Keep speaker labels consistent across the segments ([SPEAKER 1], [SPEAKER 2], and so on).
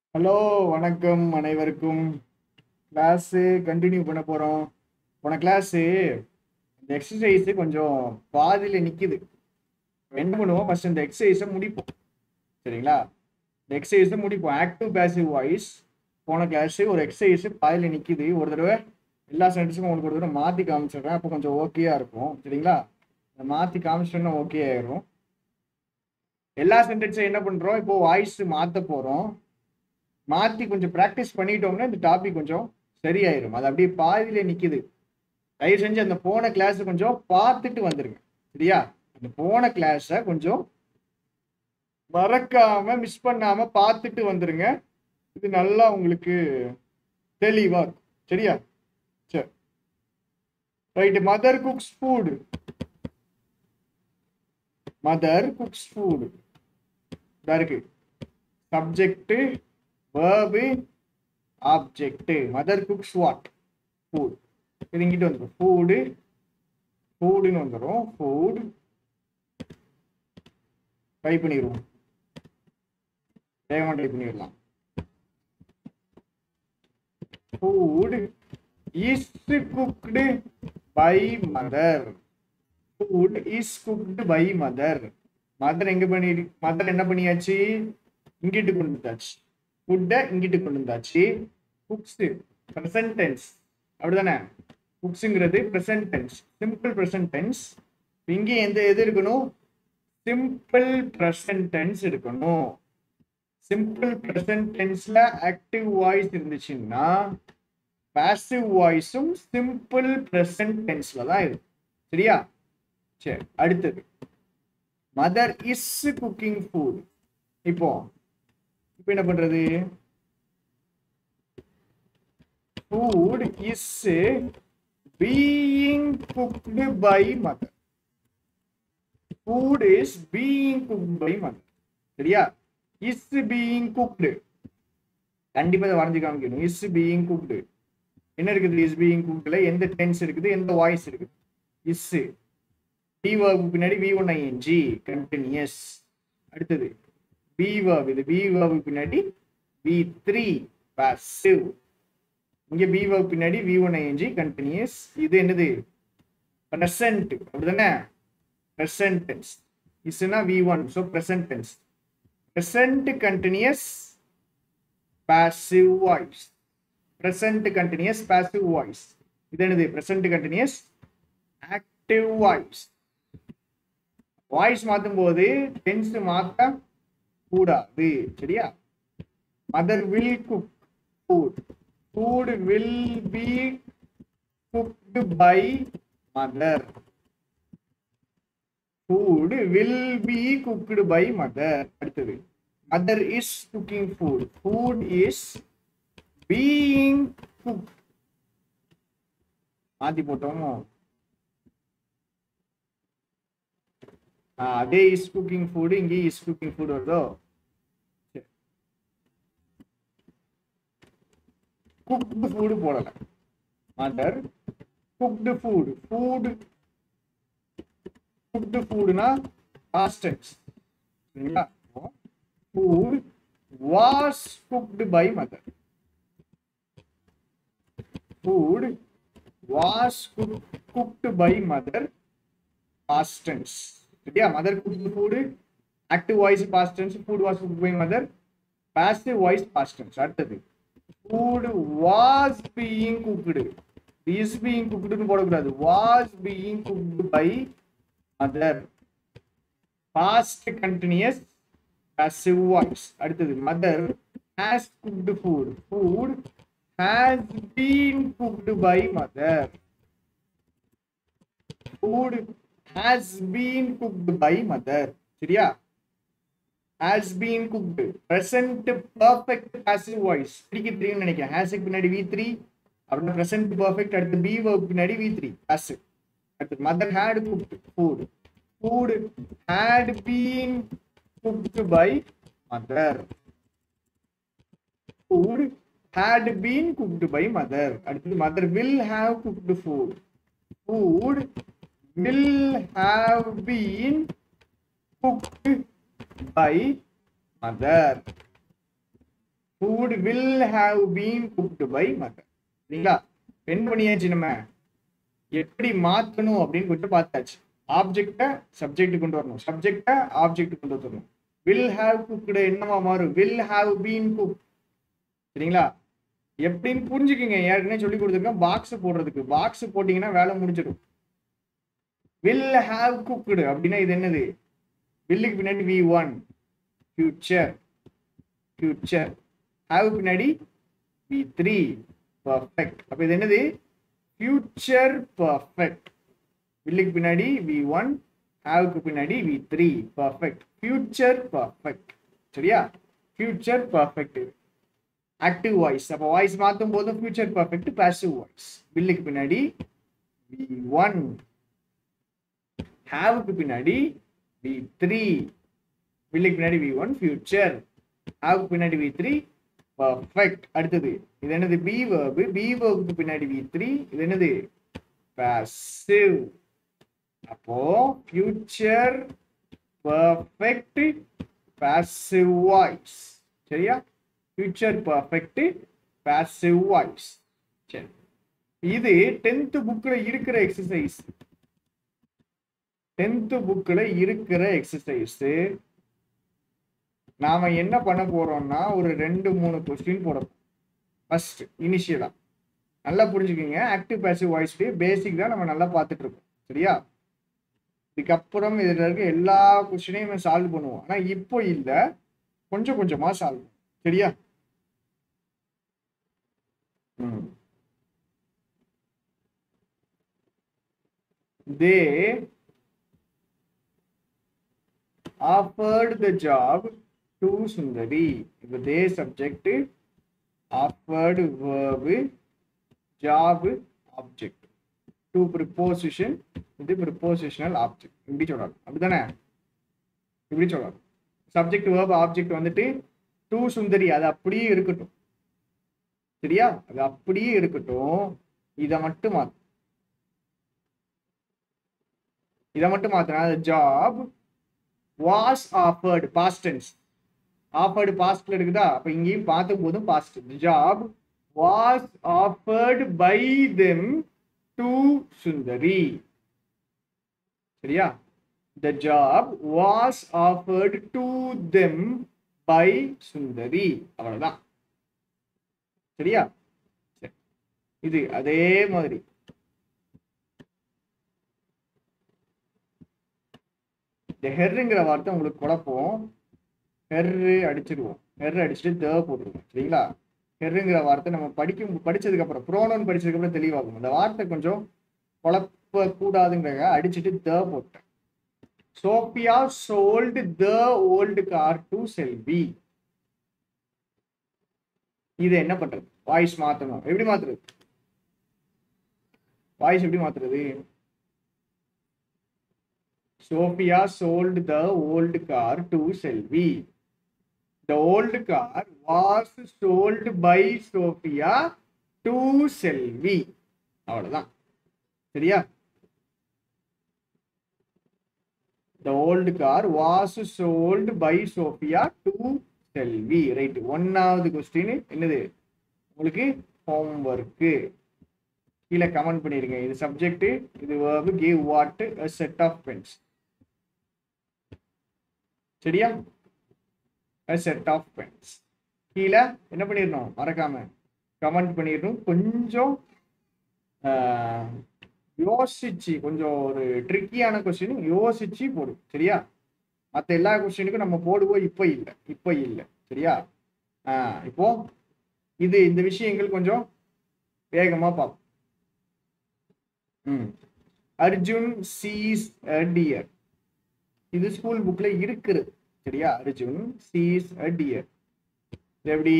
[SPEAKER 1] Hello வணக்கம் அனைவருக்கும் class continue பண்ண போகிறோம் போன கிளாஸு இந்த எக்ஸசைஸு கொஞ்சம் பாதியில் நிற்கிது என்ன பண்ணுவோம் ஃபர்ஸ்ட் இந்த எக்ஸசைஸை முடிப்போம் சரிங்களா இந்த எக்ஸசைஸை முடிப்போம் ஆக்டிவ் பேசிவ் வாய்ஸ் போன கிளாஸு ஒரு எக்ஸசைஸு பாதியில் நிற்கிது ஒரு தடவை எல்லா சென்டென்ஸுக்கும் உங்களுக்கு ஒரு தடவை மாற்றி காமிச்சிடுறேன் அப்போ கொஞ்சம் ஓகேயா இருக்கும் சரிங்களா இதை மாற்றி காமிச்சிட்டோன்னா ஓகே ஆயிரும் எல்லா சென்டென்ஸும் என்ன பண்ணுறோம் இப்போ வாய்ஸ் மாற்ற போகிறோம் மாற்றி கொஞ்சம் ப்ராக்டிஸ் பண்ணிட்டோம்னா இந்த டாபிக் கொஞ்சம் சரியாயிரும் அது அப்படியே பாதியில நிற்கிது தயவு செஞ்சு அந்த போன கிளாஸ் கொஞ்சம் பார்த்துட்டு வந்துருங்க சரியா அந்த போன கிளாஸை கொஞ்சம் மறக்காம மிஸ் பண்ணாம பார்த்துட்டு வந்துருங்க இது நல்லா உங்களுக்கு தெளிவா இருக்கும் சரியா சரி right mother cooks food mother cooks food இதா இருக்கு subject verb object mother cooks what food இது இங்கிட்டு வந்துடும் ஃபுடு ஃபுடுன்னு வந்துடும் ஃபுட் டைப் பண்ணிடுவோம் வேகமாக டைப் பண்ணிடலாம் food is cooked by mother food is cooked by mother mother எங்க பண்ணி மதர் என்ன பண்ணியாச்சு இங்கிட்டு கொண்டு வந்தாச்சு ஃபுட்டை இங்கிட்டு கொண்டு வந்தாச்சு குக்ஸ் ப்ரெசன்ட் டென்ஸ் அப்படிதானே குக்ஸுங்கிறது present tense simple present tense இங்கே எந்த எது இருக்கணும் சிம்பிள் ப்ரெசன்ட் டென்ஸ் இருக்கணும் சிம்பிள் ப்ரெசன்ட் டென்ஸ்ல ஆக்டிவ் வாய்ஸ் இருந்துச்சுன்னா பாசிவ் வாய்ஸும் சிம்பிள் ப்ரெசன்ட் டென்ஸ்ல தான் இருக்கு சரியா சரி அடுத்தது மதர் இஸ் குக்கிங் ஃபுட் இப்போ இப்போ என்ன பண்றது food is being cooked by mother food is being cooked by mother சரியா இஸ் பீயிங் குக்டு கண்டிப்பா இதை வரைஞ்சு காமிக்கணும் இஸ் பீயிங் குக்டு என்ன இருக்குது இஸ் பீயிங் குக்டுல எந்த டென்ஸ் இருக்குது எந்த வாய்ஸ் இருக்குது இஸ் டி verb பின்னாடி வி ஒன் ஐஎன்ஜி கண்டினியூஸ் அடுத்தது பி verb இது பி verb பின்னாடி வி த்ரீ பாசிவ் இங்க பி verb பின்னாடி வி ஒன் ஐஎன்ஜி கண்டினியூஸ் இது என்னது ப்ரெசன்ட் அப்படிதானே ப்ரெசன்ட் டென்ஸ் இஸ்னா V one so present tense present continuous passive voice present continuous passive voice இது என்னது present continuous active voice voice மாற்றும் போது டென்ஸ் மாற்ற கூடாது சரியா mother will cook food food will be cooked by mother food will be cooked by mother அடுத்தது mother is cooking food food is being cook மாத்தி போட்டோமோ அதே இஸ் குக்கிங் ஃபுட் இங்கே இஸ் குக்கிங் ஃபுட் வருதோ cooked food போடல mother cooked food food cooked ஃபுட்னா past tense சரிங்களா food was cooked by mother food was cooked by mother past tense சரியா mother cooked food active voice past tense food was cooked by mother passive voice past tense அடுத்தது food was being cooked is being குக்டுன்னு போடக்கூடாது was being cooked by mother past continuous passive voice அடுத்தது mother has cooked food food has been cooked by mother food has been cooked by mother சரியா has been cooked present perfect passive voice த்ரீக்கு த்ரீன்னு நினைக்கிறேன் ஹேஸுக்கு பின்னாடி V three அப்படின்னா present perfect அடுத்து be verb பின்னாடி வி த்ரீ passive அடுத்து mother had cooked food food had been cooked by mother food had been cooked by mother அடுத்தது mother will have cooked food food will have been cooked by mother food will have been cooked by mother சரிங்களா பென் பண்ணியாச்சு நம்ம எப்படி மாத்தணும் அப்படின்னு கொஞ்சம் பார்த்தாச்சு ஆப்ஜெக்டை சப்ஜெக்ட் கொண்டு வரணும் சப்ஜெக்டை ஆப்ஜெக்ட் கொண்டு வரணும் வில் ஹாவ் குக்டு என்னவா மாறும் வில் ஹாவ் பீன் குக் சரிங்களா எப்படின்னு புரிஞ்சுக்குங்க ஏற்கனவே சொல்லி கொடுத்துருக்கேன் பாக்ஸ் போடுறதுக்கு பாக்ஸ் போட்டீங்கன்னா வேலை முடிஞ்சிடும் வில் ஹாவ் குக்டு அப்படின்னா இது என்னது வில்லுக்கு பின்னாடி V one future future have பின்னாடி வி த்ரீ பர்ஃபெக்ட் அப்போ இது என்னது ஃபியூச்சர் பர்ஃபெக்ட் வில்லுக்கு பின்னாடி வி ஒன் ஹாவுக்கு பின்னாடி V three perfect future perfect சரியா ஃபியூச்சர் பர்ஃபெக்ட் ஆக்டிவ் வாய்ஸ் அப்போ வாய்ஸ் மாற்றும் போதும் ஃபியூச்சர் பர்ஃபெக்ட் பாசிவ் வாய்ஸ் வில்லுக்கு பின்னாடி வி ஒன் ஹாவுக்கு பின்னாடி வி த்ரீ வில்லுக்கு பின்னாடி வி ஒன் ஃபியூச்சர் ஹாவுக்கு பின்னாடி வி த்ரீ பர்ஃபெக்ட் அடுத்தது இது என்னது பி வேர்பு பி வேர்புக்கு பின்னாடி வி த்ரீ இது என்னது பாசிவ் அப்போ ஃபியூச்சர் பர்ஃபெக்ட் பாசிவ் வாய்ஸ் சரியா ஃபியூச்சர் பர்ஃபெக்ட் பாசிவ் வாய்ஸ் சரி இது டென்த் புக்ல இருக்கிற எக்ஸசைஸ் டென்த் புக்ல இருக்கிற எக்ஸசைஸ் நாம என்ன பண்ண போறோம்னா ஒரு ரெண்டு மூணு கொஸ்டின் போட ஃபர்ஸ்ட் இனிஷியலா நல்லா புரிஞ்சுக்கோங்க ஆக்டிவ் பேசிவ் வாய்ஸ் பேசிக் தான் நம்ம நல்லா பார்த்துட்டு இருக்கோம் சரியா இதுக்கப்புறம் இதுல இருக்க எல்லா கொஸ்டினையும் சால்வ் பண்ணுவோம் ஆனா இப்போ இல்ல கொஞ்சம் கொஞ்சமா சால்வ் சரியா ம் they offered the job to Sundari. இப்போ they subject offered verb job object to preposition இது prepositional object இப்படி சொல்லலாம் அப்படிதானே இப்படி சொல்லலாம் சப்ஜெக்ட் verb ஆப்ஜெக்ட் வந்துட்டு டு சுந்தரி அது அப்படியே இருக்கட்டும் சரியா அது அப்படியே இருக்கட்டும் இதை மட்டும் மாத்து இதை மட்டும் மாத்தினா job was offered past tense offered பாஸ்ட்ல இருக்குதா அப்ப இங்கேயும் பார்த்த போதும் past job was offered by them to Sundari சரியா the job was offered to them by Sundari அவ்வளவுதான் சரியா சரி. இது அதே மாதிரி இந்த ஹெர்ருங்கிற வார்த்தை உங்களுக்கு குழப்பம் ஹெர்ரு அடிச்சிடுவோம் ஹெர்ரு அடிச்சுட்டு த போட்டுருவோம் சரிங்களா ஹெர்ருங்கிற வார்த்தை நம்ம படிக்கும் படிச்சதுக்கு அப்புறம் ப்ரோனோன் படிச்சதுக்கு அப்புறம் தெளிவாகும் இந்த வார்த்தை கொஞ்சம் குழப்ப கூடாதுங்கிறத அடிச்சுட்டு த போட்டேன் Sophia sold the old car to Selvi இதை என்ன பண்றது வாய்ஸ் மாத்தணும் எப்படி மாத்துறது வாய்ஸ் எப்படி மாத்துறது Sophia sold the old car to Selvi. The old car was sold by Sophia to Selvi. அவ்வளவுதான் சரியா The old car was sold by Sophia to Selvi. Right ஒன்னாவது கொஸ்டின் என்னது உங்களுக்கு ஹோம்ஒர்க்கு கீழே கமெண்ட் பண்ணிருங்க இது சப்ஜெக்ட் இது verb give what a set of pens சரியா a set of pens கீழே என்ன பண்ணிடணும் மறக்காம கமெண்ட் பண்ணிடணும் கொஞ்சம் ஆஹ், யோசிச்சு கொஞ்சம் ஒரு ட்ரிக்கியான கொஸ்டின் யோசிச்சு போடும் சரியா மற்ற எல்லா கொஸ்டினுக்கும் நம்ம போடுவோம் இப்போ இல்லை இப்போ இல்லை சரியா ஆஹ், இப்போ இது இந்த விஷயங்கள் கொஞ்சம் வேகமா பார்ப்போம் ம் அர்ஜுன் சீஸ் அ டியர் இது ஸ்கூல் புக்ல இருக்குது சரியா அர்ஜுன் சீஸ் அ டியர் எப்படி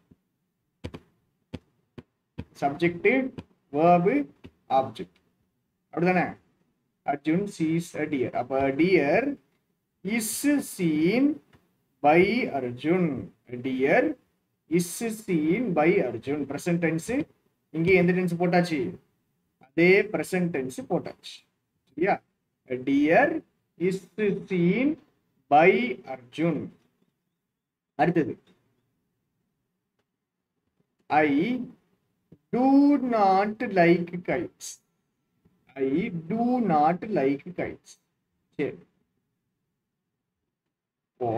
[SPEAKER 1] சப்ஜெக்ட் வேர்பு ஆப்ஜெக்ட் அப்படிதானே அர்ஜுன் சீஸ் அ டியர் அப்ப deer is seen by Arjun deer is seen by Arjun present tense இங்கே எந்த டென்ஸ் போட்டாச்சு அதே பிரசன்ட் டென்ஸ் போட்டாச்சு சரியா deer is seen by Arjun அடுத்தது I do not like kites I do not like kites சரி இப்போ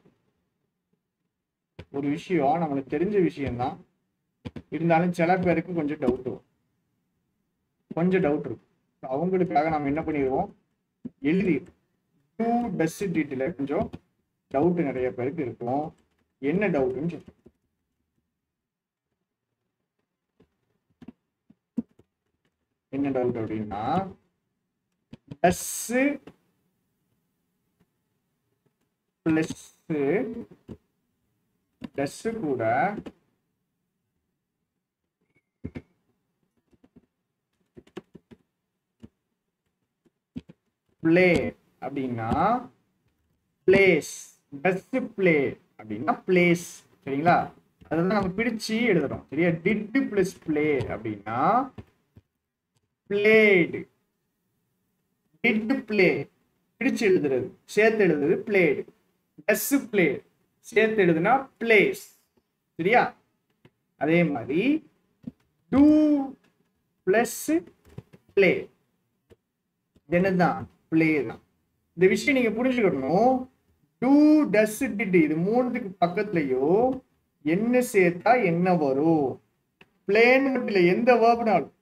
[SPEAKER 1] ஒரு விஷயம் நம்மளுக்கு தெரிஞ்ச விஷயம்தான் இருந்தாலும் சில பேருக்கு கொஞ்சம் டவுட் வரும் கொஞ்சம் டவுட் இருக்கும் So, அவங்களுக்காக நம்ம என்ன பண்ணிடுவோம் எழுதி டூ டஸ்ட் டீட்டில் கொஞ்சம் டவுட் நிறைய பேருக்கு இருக்கும் என்ன டவுட்னு சொல்லுங்க என்ன டவுட் அப்படின்னா டஸ் பிளஸ் டஸ் கூட பிளே அப்படின்னா பிளேஸ் டஸ்ட் பிளே அப்படின்னா பிளேஸ் சரிங்களா அதுதான் நம்ம பிடிச்சு எழுதுறோம் சரியா டிட் பிளஸ் பிளே அப்படின்னா பிளேடு டிட் பிளே பிடிச்சு எழுதுறது சேர்த்து எழுதுறது பிளேடு டஸ் பிளே சேர்த்து எழுதுனா பிளேஸ் சரியா அதே மாதிரி டூ பிளஸ் பிளே இது என்னதுதான் பிளே தான் இந்த விஷயம் நீங்க புரிஞ்சுக்கணும் டூ டஸ் டிட் இது மூணுத்துக்கு பக்கத்துலயோ என்ன சேர்த்தா என்ன வரும் பிளேன் மட்டும் இல்லை எந்த வேர்ப்னாலும்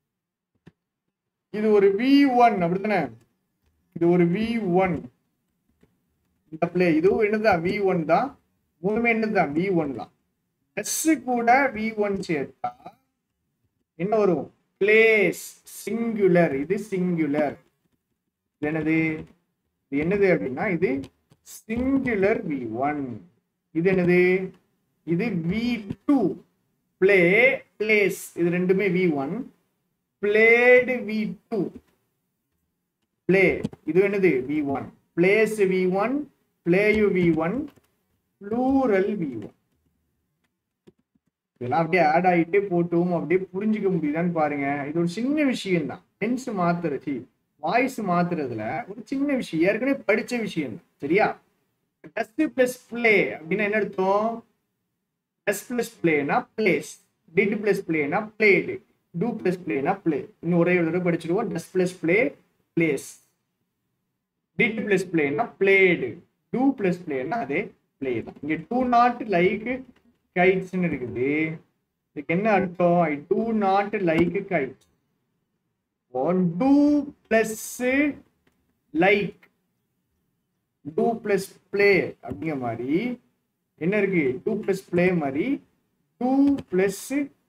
[SPEAKER 1] இது ஒரு வி ஒன் அப்படித்தானே இது ஒரு வி ஒன் இந்த பிளே இதுவும் என்னதான் வி ஒன் தான் மூணுமே என்னதான் வி ஒன் தான் எஸ் கூட வி ஒன் சேர்த்தா என்ன வரும் பிளேஸ் சிங்குலர் இது சிங்குலர் இது என்னது இது என்னது அப்படின்னா இது சிங்குலர் வி ஒன் இது என்னது இது வி டூ பிளே பிளேஸ் இது ரெண்டுமே V one played V two play இது என்னது V one plays V one play V one plural V one இதெல்லாம் அப்படியே ஆட் ஆகிட்டே போட்டும் அப்படியே புரிஞ்சுக்க முடியுதான்னு பாருங்க இது ஒரு சின்ன விஷயம் தான் டென்ஸ் மாத்துறது வாய்ஸ் மாத்துறதுல ஒரு சின்ன விஷயம் ஏற்கனவே படிச்ச விஷயம் தான் சரியா டஸ்ட் பிளஸ் பிளே அப்படின்னா என்ன அர்த்தம் டஸ் பிளஸ் பிளேனா பிளேஸ் டிட் பிளஸ் பிளேனா பிளேடு டூ பிளஸ் பிளேனா பிளே இன்னும் ஒரே ஒரு தடவை படிச்சிருவோம் does plus play plays did plus பிளேனா பிளேடு டூ பிளஸ் பிளேனா அதே பிளே தான் இங்க டூ நாட் லைக் கைட்ஸ்னு இருக்குது இதுக்கு என்ன அர்த்தம் I do not like kite one do plus like do plus play அப்படிங்கிற மாதிரி என்ன இருக்கு டூ பிளஸ் பிளே மாதிரி do plus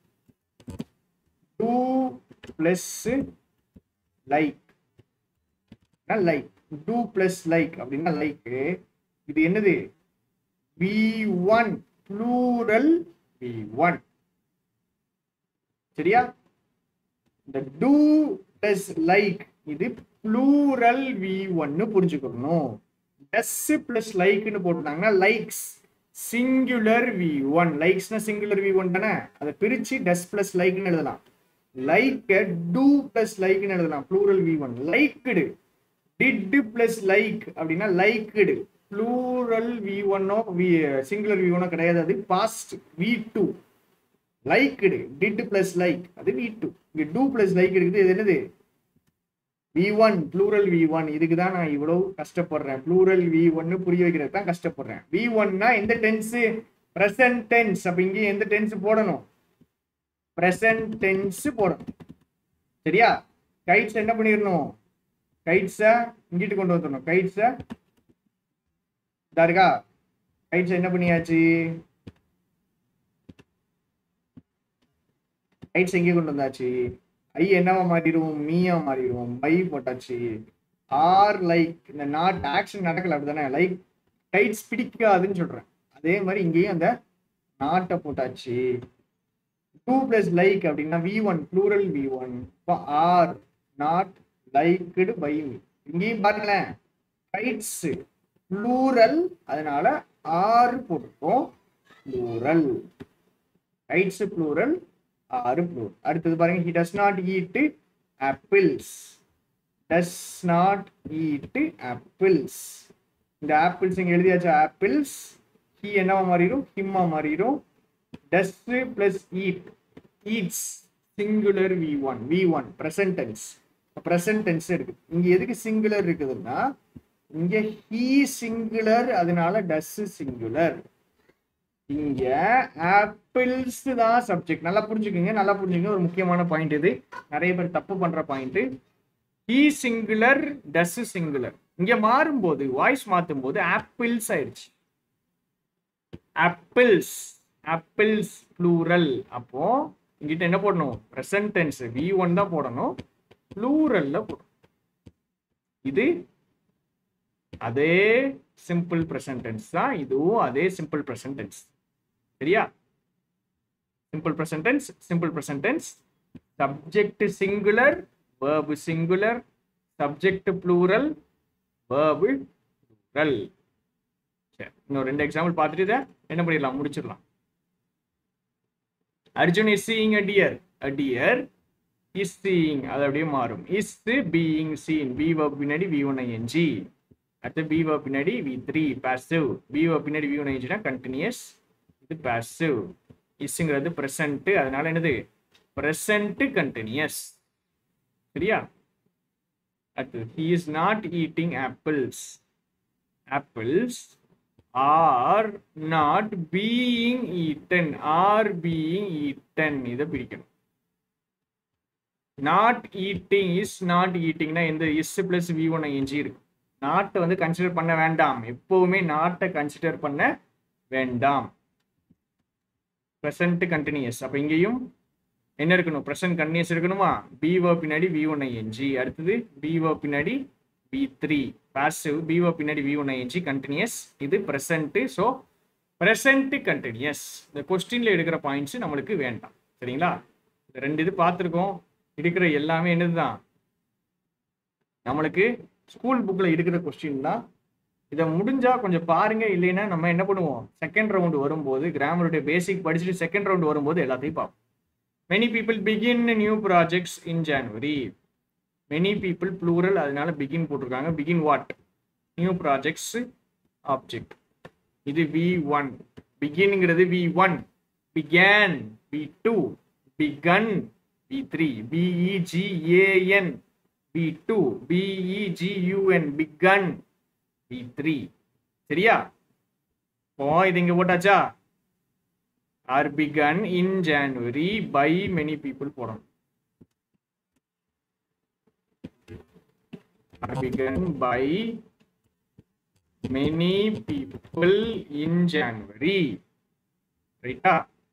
[SPEAKER 1] do plus like like do plus like அப்படின்னா லைக் இது என்னது V one plural V one சரியா இந்த டூ பிளஸ் லைக் இது ப்ளூரல் வி ஒன்னு புரிஞ்சுக்கணும் டஸ் பிளஸ் லைக்னு போட்டுட்டாங்கன்னா லைக்ஸ் சிங்குலர் வி ஒன் லைக்ஸ்னா சிங்குலர் வி ஒன் தானே அதை பிரிச்சு டஸ் பிளஸ் லைக்னு எழுதலாம் லைக் டூ பிளஸ் லைக்னு எழுதலாம் plural V one liked did plus like அப்படின்னா லைக்டு ப்ளூரல் வி ஒன்னோ வி சிங்குலர் வி ஒன்னோ கிடையாது அது past V two liked did plus like அது வி டூ இங்க டூ பிளஸ் லைக் இருக்குது இது என்னது V one plural V one இதுக்கு தான் நான் இவ்வளவு கஷ்டப்படுறேன் ப்ளூரல் வி ஒன்னு புரிய வைக்கிறது தான் கஷ்டப்படுறேன் வி ஒன்னா எந்த டென்ஸ் பிரசன்ட் டென்ஸ் அப்ப இங்கே எந்த டென்ஸ் போடணும் பிரசன்ட் டென்ஸ் போடணும் சரியா கைட்ஸ் என்ன பண்ணிடணும் கைட்ஸை இங்கிட்டு கொண்டு வந்துடணும் கைட்ஸை இதா இருக்கா கைட்ஸ் என்ன பண்ணியாச்சு கைட்ஸ் எங்கே கொண்டு வந்தாச்சு ஐ என்னவா மாறிடும் மீயா மாறிடும் பை போட்டாச்சு ஆர் லைக் இந்த நாட் ஆக்ஷன் நடக்கல அப்படிதானே லைக் கைட்ஸ் பிடிக்காதுன்னு சொல்றேன் அதே மாதிரி இங்கேயும் அந்த நாட்டை போட்டாச்சு டூ பிளஸ் லைக் அப்படின்னா V one plural V one இப்போ are not liked by me இங்கேயும் பாருங்களேன் கைட்ஸ் ப்ளூரல் அதனால ஆறு போட்டிருக்கோம் plural rights plural are plural அடுத்தது பாருங்க he does not eat apples does not eat apples இந்த ஆப்பிள்ஸ் இங்க எழுதியாச்சு ஆப்பிள்ஸ் ஹி என்னவா மாறிடும் ஹிம்மா மாறிடும் does plus eat eats singular V one V one present tense present tense இருக்கு இங்க எதுக்கு சிங்குலர் இருக்குதுன்னா இங்க ஹீ சிங்குலர் அதனால டஸ் சிங்குலர் இங்க ஆப்பிள்ஸ் தான் சப்ஜெக்ட் நல்லா புரிஞ்சுக்கோங்க நல்லா புரிஞ்சுக்கங்க ஒரு முக்கியமான பாயிண்ட் இது நிறைய பேர் தப்பு பண்ற point he singular does singular இங்க மாறும்போது வாய்ஸ் மாத்தும் போது ஆப்பிள்ஸ் ஆயிடுச்சு ஆப்பிள்ஸ் ஆப்பிள்ஸ் ப்ளூரல் அப்போ இங்கிட்ட என்ன போடணும் ப்ரெசன்ட் டென்ஸ் வி ஒன் தான் போடணும் ப்ளூரல்ல போடணும் இது அதே சிம்பிள் ப்ரெசன்ட் டென்ஸ் தான் இதுவும் அதே சிம்பிள் ப்ரெசன்ட் டென்ஸ் சரியா simple present tense simple present tense subject singular verb singular subject plural verb plural சரி இன்னும் ரெண்டு எக்ஸாம்பிள் பார்த்துட்டு இதை என்ன பண்ணிடலாம் முடிச்சிடலாம் Arjun is seeing a deer a deer is seeing அது அப்படியே மாறும் is being seen be verb பின்னாடி வி ஒன் ஐஎன்ஜி அடுத்து பி வர்ப் பின்னாடி V three passive be verb பின்னாடி வி ஒன் ஐஎன்ஜினா கண்டினியூஸ் இது பாசிவ் இஸ்ங்கிறது ப்ரெசன்ட் அதனால என்னது ப்ரெசன்ட் கண்டினியூஸ் சரியா அடுத்து he is not eating apples apples are not being eaten are being eaten இதை பிரிக்கணும் நாட் ஈட்டிங் இஸ் நாட் ஈட்டிங்னா எந்த is plus V one ING இருக்கு நாட்டை வந்து கன்சிடர் பண்ண வேண்டாம் எப்பவுமே நாட்டை கன்சிடர் பண்ண வேண்டாம் ப்ரெசன்ட் கண்டினியூஸ் அப்போ இங்கேயும் என்ன இருக்கணும் ப்ரெசன்ட் கண்டினியூஸ் இருக்கணுமா பிஓ பின்னாடி வி ஒன் ஐஎன்ஜி அடுத்தது பிஓ பின்னாடி வி த்ரீ பாசிவ் பிஓ பின்னாடி வி ஒன் ஐஎன்ஜி கண்டினியூஸ் இது ப்ரெசன்ட் ஸோ ப்ரெசன்ட் கண்டினியூஸ் இந்த கொஸ்டின்ல எடுக்கிற பாயிண்ட்ஸ் நம்மளுக்கு வேண்டாம் சரிங்களா இந்த ரெண்டு இது பார்த்துருக்கோம் இருக்கிற எல்லாமே என்னதுதான் நம்மளுக்கு ஸ்கூல் புக்கில் இருக்கிற கொஸ்டின் தான் இதை முடிஞ்சா கொஞ்சம் பாருங்க இல்லைன்னா நம்ம என்ன பண்ணுவோம் செகண்ட் ரவுண்ட் வரும்போது கிராமருடைய பேசிக் படிச்சுட்டு செகண்ட் ரவுண்ட் வரும்போது எல்லாத்தையும் பார்ப்போம் many people begin new projects in January many people plural அதனால பிகின் போட்டிருக்காங்க begin what new projects object இது வி ஒன் பிகின்ங்கிறது V one began V two begun V three B E G A N V two B E G U N begun V three சரியா இப்போ இது இங்க போட்டாச்சா are begun in January by many people போடணும் are begun by many people in January. ரைட்டா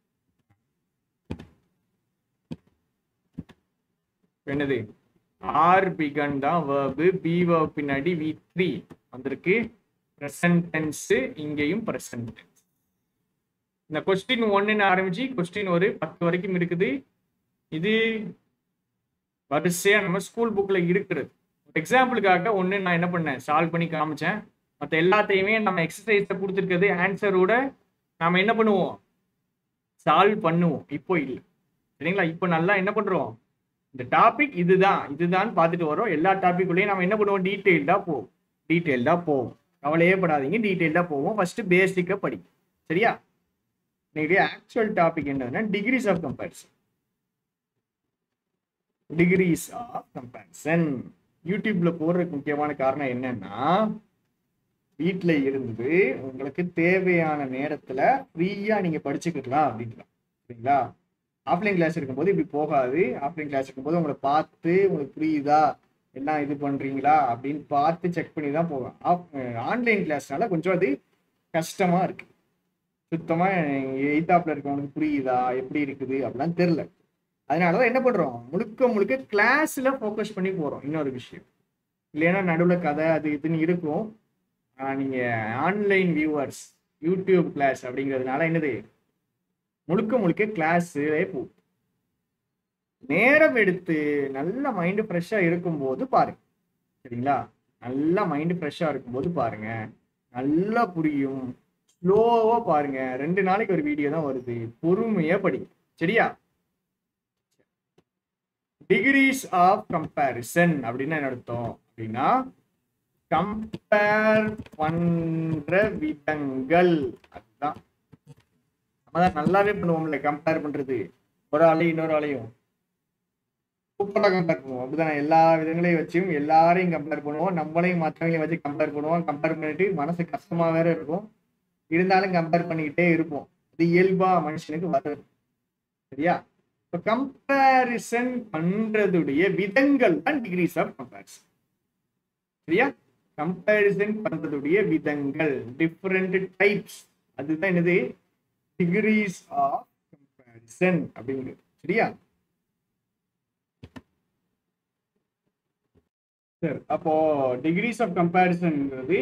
[SPEAKER 1] என்னது are begun தான் verb be verb பின்னாடி வி த்ரீ வந்திருக்கு ப்ரெசன்ட் டென்ஸ் இங்கேயும் ப்ரெசன்ட் டென்ஸ் இந்த கொஸ்டின் ஒன்னுன்னு ஆரம்பிச்சு கொஸ்டின் ஒரு பத்து வரைக்கும் இருக்குது இது வரிசையா நம்ம ஸ்கூல் புக்ல இருக்கிறது எக்ஸாம்பிளுக்காக ஒன்று நான் என்ன பண்ணேன் சால்வ் பண்ணி காமிச்சேன் மற்ற எல்லாத்தையுமே நம்ம எக்ஸசைஸை கொடுத்துருக்கிறது ஆன்சரோட நாம என்ன பண்ணுவோம் சால்வ் பண்ணுவோம் இப்போ இல்லை சரிங்களா இப்போ நல்லா என்ன பண்றோம் இந்த டாபிக் இதுதான் இதுதான் பார்த்துட்டு வரோம் எல்லா டாபிக்குள்ளேயும் நம்ம என்ன பண்ணுவோம் டீட்டெயில்டாக போவோம் டீட்டெயில்டாக போவோம் கவலையே படாதீங்க டீட்டெயில்டாக போவோம் ஃபர்ஸ்ட் பேசிக்காக படிக்கும் சரியா இன்னைக்கு ஆக்சுவல் டாபிக் என்னன்னா degrees of comparison degrees of comparison யூடியூப்ல போடுறதுக்கு முக்கியமான காரணம் என்னன்னா வீட்டில் இருந்து உங்களுக்கு தேவையான நேரத்துல ஃப்ரீயா நீங்க படிச்சுக்கலாம் அப்படின்லாம் சரிங்களா ஆஃப்லைன் கிளாஸ் இருக்கும்போது இப்படி போகாது ஆஃப்லைன் கிளாஸ் இருக்கும்போது உங்களை பார்த்து உங்களுக்கு புரியுதா எல்லாம் இது பண்றீங்களா அப்படின்னு பார்த்து செக் பண்ணி தான் போவேன் ஆன்லைன் கிளாஸ்னால கொஞ்சம் அது கஷ்டமா இருக்கு சுத்தமா எய்தாப்ல இருக்கவங்களுக்கு புரியுதா எப்படி இருக்குது அப்படிலாம் தெரில அதனாலதான் என்ன பண்றோம் முழுக்க முழுக்க கிளாஸ்ல ஃபோக்கஸ் பண்ணி போறோம் இன்னொரு விஷயம் இல்லைன்னா நடுவில் கதை அது இதுன்னு இருக்கும் ஆஹ் நீங்க ஆன்லைன் வியூவர்ஸ் யூடியூப் கிளாஸ் அப்படிங்கிறதுனால என்னது முழுக்க முழுக்க கிளாஸே போகும் நேரம் எடுத்து நல்ல மைண்டு ஃப்ரெஷ்ஷாக இருக்கும்போது பாருங்க சரிங்களா நல்லா மைண்டு ஃப்ரெஷ்ஷாக இருக்கும்போது பாருங்க நல்லா புரியும் ஸ்லோவாக பாருங்க ரெண்டு நாளைக்கு ஒரு வீடியோ தான் வருது பொறுமையாக படிங்க சரியா டிகிரிஸ் ஆஃப் கம்பேரிசன் அப்படின்னு என்ன அர்த்தம் அப்படின்னா கம்பேர் பண்ற விதங்கள் அதுதான் நம்ம தான் நல்லாவே பண்ணுவோம்ல கம்பேர் பண்றது ஒரு ஆளையும் இன்னொரு ஆளையும் சூப்பரா கம்பேர் பண்ணுவோம் அப்படிதானே எல்லா விதங்களையும் வச்சும் எல்லாரையும் கம்பேர் பண்ணுவோம் நம்மளையும் மற்றவங்களையும் வச்சு கம்பேர் பண்ணுவோம் கம்பேர் பண்ணிட்டு மனசு கஷ்டமா வேற இருக்கும் இருந்தாலும் கம்பேர் பண்ணிக்கிட்டே இருப்போம் இது இயல்பா மனுஷனுக்கு வர்றது சரியா இப்போ கம்பேரிசன் பண்றதுடைய விதங்கள் தான் டிகிரிஸ் ஆஃப் கம்பேரிசன் சரியா கம்பேரிசன் பண்றதுடைய விதங்கள் டிஃப்ரெண்ட் டைப்ஸ் அதுதான் என்னது டிகிரிஸ் ஆஃப் கம்பேரிசன் அப்படிங்கிறது சரியா சரி அப்போ டிகிரிஸ் ஆஃப் கம்பேரிசன்ங்கிறது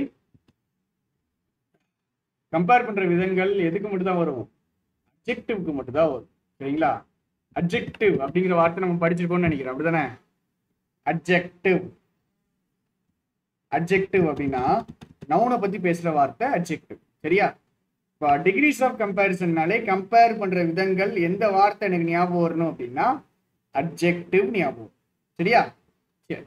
[SPEAKER 1] கம்பேர் பண்ற விதங்கள் எதுக்கு மட்டும் தான் வரும் அப்ஜெக்டிவ்க்கு மட்டும் தான் வரும் சரிங்களா அப்ஜெக்டிவ் அப்படிங்கிற வார்த்தை நம்ம படிச்சிருக்கோம்னு நினைக்கிறேன் அப்படிதானே அப்ஜெக்டிவ் அப்ஜெக்டிவ் அப்படின்னா நவுனை பத்தி பேசுற வார்த்தை அப்ஜெக்டிவ் சரியா இப்போ டிகிரிஸ் ஆஃப் கம்பேரிசன்னாலே கம்பேர் பண்ற விதங்கள் எந்த வார்த்தை எனக்கு ஞாபகம் வரணும் அப்படின்னா அப்ஜெக்டிவ் ஞாபகம் சரியா சரி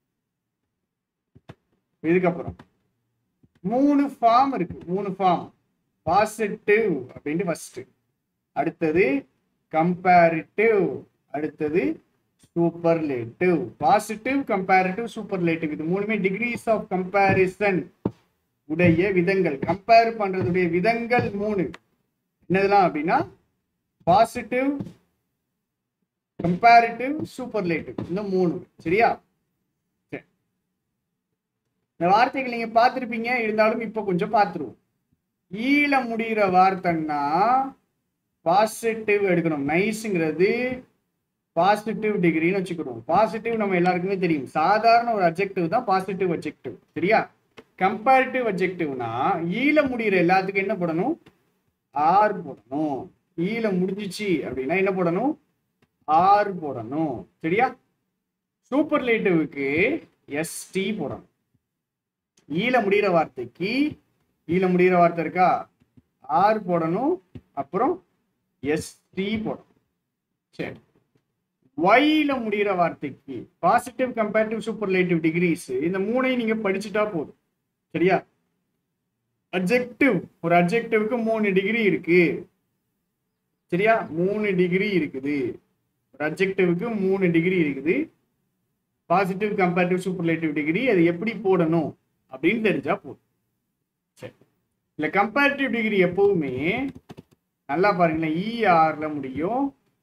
[SPEAKER 1] இதுக்கப்புறம் மூணு ஃபார்ம் இருக்கு மூணு ஃபார்ம் பாசிட்டிவ் அப்படின்ட்டு ஃபர்ஸ்ட் அடுத்தது கம்பேரிட்டிவ் அடுத்தது சூப்பர்லேட்டிவ் பாசிட்டிவ் கம்பேரிட்டிவ் சூப்பர்லேட்டிவ் இது மூணுமே டிகிரிஸ் ஆஃப் கம்பேரிசன் உடைய விதங்கள் கம்பேர் பண்றதுடைய விதங்கள் மூணு என்னதெல்லாம் அப்படின்னா பாசிட்டிவ் கம்பேரிட்டிவ் சூப்பர்லேட்டிவ் இந்த மூணு சரியா சரி. இந்த வார்த்தைகள் நீங்க பார்த்திருப்பீங்க இருந்தாலும் இப்போ கொஞ்சம் பார்த்துருவோம் ஈல முடிகிற வார்த்தைன்னா பாசிட்டிவ் எடுக்கணும் நைஸுங்கிறது பாசிட்டிவ் டிகிரின்னு வச்சுக்கிறோம் பாசிட்டிவ் நம்ம எல்லாருக்குமே தெரியும் சாதாரண ஒரு அப்ஜெக்டிவ் தான் பாசிட்டிவ் அப்ஜெக்டிவ் சரியா கம்பேரிட்டிவ் அப்ஜெக்டிவ்னா ஈல முடிகிற எல்லாத்துக்கும் என்ன போடணும் ஆர் போடணும் ஈல முடிஞ்சிச்சு அப்படின்னா என்ன போடணும் ஆர் போடணும் சரியா சூப்பர்லேட்டிவ்க்கு எஸ்டி போடணும் ஈல முடிகிற வார்த்தைக்கு ஈல முடிகிற வார்த்தை இருக்கா ஆர் போடணும் அப்புறம் எஸ்டி போடணும் சரி ஒய்ல முடிகிற வார்த்தைக்கு பாசிட்டிவ் கம்பேரிட்டிவ் சூப்பர்லேட்டிவ் டிகிரிஸ் இந்த மூணையும் நீங்க படிச்சுட்டா போதும் சரியா அப்ஜெக்டிவ் ஒரு அப்ஜெக்டிவ்க்கு மூணு டிகிரி இருக்கு சரியா மூணு டிகிரி இருக்குது ஒரு அப்ஜெக்டிவ்க்கு மூணு டிகிரி இருக்குது பாசிட்டிவ் கம்பேரிட்டிவ் சூப்பர்லேட்டிவ் டிகிரி அது எப்படி போடணும் அப்படின்னு தெரிஞ்சா போதும் சரி இல்ல கம்பேரிட்டிவ் டிகிரி எப்பவுமே நல்லா பாருங்களேன் இஆர்ல முடியும்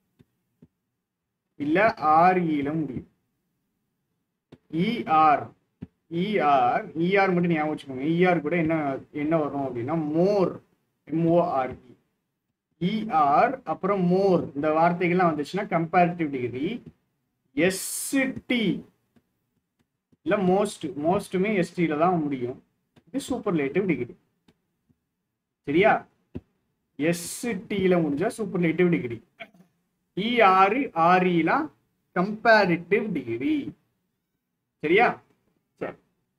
[SPEAKER 1] இல்ல ஆர்இல முடியும் இஆர் இஆர் இஆர் மட்டும் ஞாபகம் வச்சுக்கோங்க இஆர் கூட என்ன என்ன வரும் அப்படின்னா மோர் எம்ஓஆர்இ இஆர் அப்புறம் மோர் இந்த வார்த்தைகள்லாம் வந்துச்சுன்னா கம்பேரிட்டிவ் டிகிரி எஸ்டி இல்ல மோஸ்ட் மோஸ்ட்டுமே எஸ்டில தான் முடியும் இது சூப்பர்லேட்டிவ் டிகிரி சரியா எஸ்டில முடிஞ்சா சூப்பர்லேட்டிவ் டிகிரி இஆர் ஆர்இலாம் கம்பேரிட்டிவ் டிகிரி சரியா சரி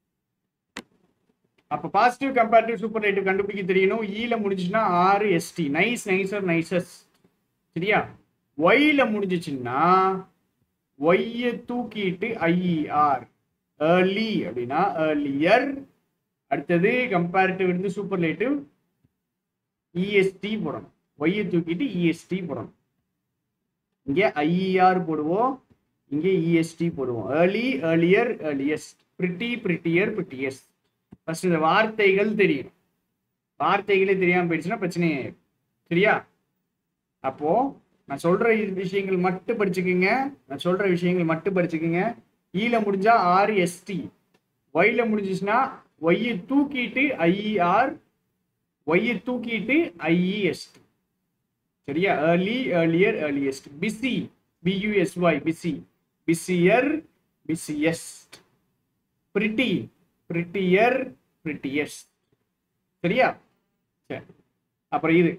[SPEAKER 1] அப்ப பாசிட்டிவ் கம்பேரிட்டிவ் சூப்பர்லேட்டிவ் கண்டுபிடிக்க தெரியணும் ஈல முடிஞ்சுச்சுன்னா ஆறு எஸ்டி நைஸ் நைசர் நைசஸ் சரியா ஒய்ல முடிஞ்சிச்சுன்னா ஒய்ய தூக்கிட்டு ஐஇஆர் ஏர்லி அப்படின்னா ஏர்லியர் அடுத்தது கம்பேரிட்டிவ் இருந்து சூப்பர்லேட்டிவ் இஎஸ்டி போடணும் ஒய்யை தூக்கிட்டு இஎஸ்டி போடணும் இங்கே ஐஇஆர் போடுவோம் இங்கே இஎஸ்டி போடுவோம் early earlier earliest pretty prettier prettiest first இந்த வார்த்தைகள் தெரியும் வார்த்தைகளே தெரியாம போயிடுச்சுன்னா பிரச்சனையே ஆயிடும். சரியா அப்போ நான் சொல்ற இது விஷயங்கள் மட்டும் படிச்சுக்குங்க நான் சொல்ற விஷயங்கள் மட்டும் படிச்சுக்குங்க ஈல முடிஞ்சா ஆர் எஸ்டி ஒய்ல முடிஞ்சிச்சுன்னா ஒய்யை தூக்கிட்டு ஐஇஆர் ஒய்யை தூக்கிட்டு ஐஇஎஸ்டி சரியா early earlier earliest busy B U S Y busy busier busiest pretty prettier prettiest சரியா சரி அப்புறம் இது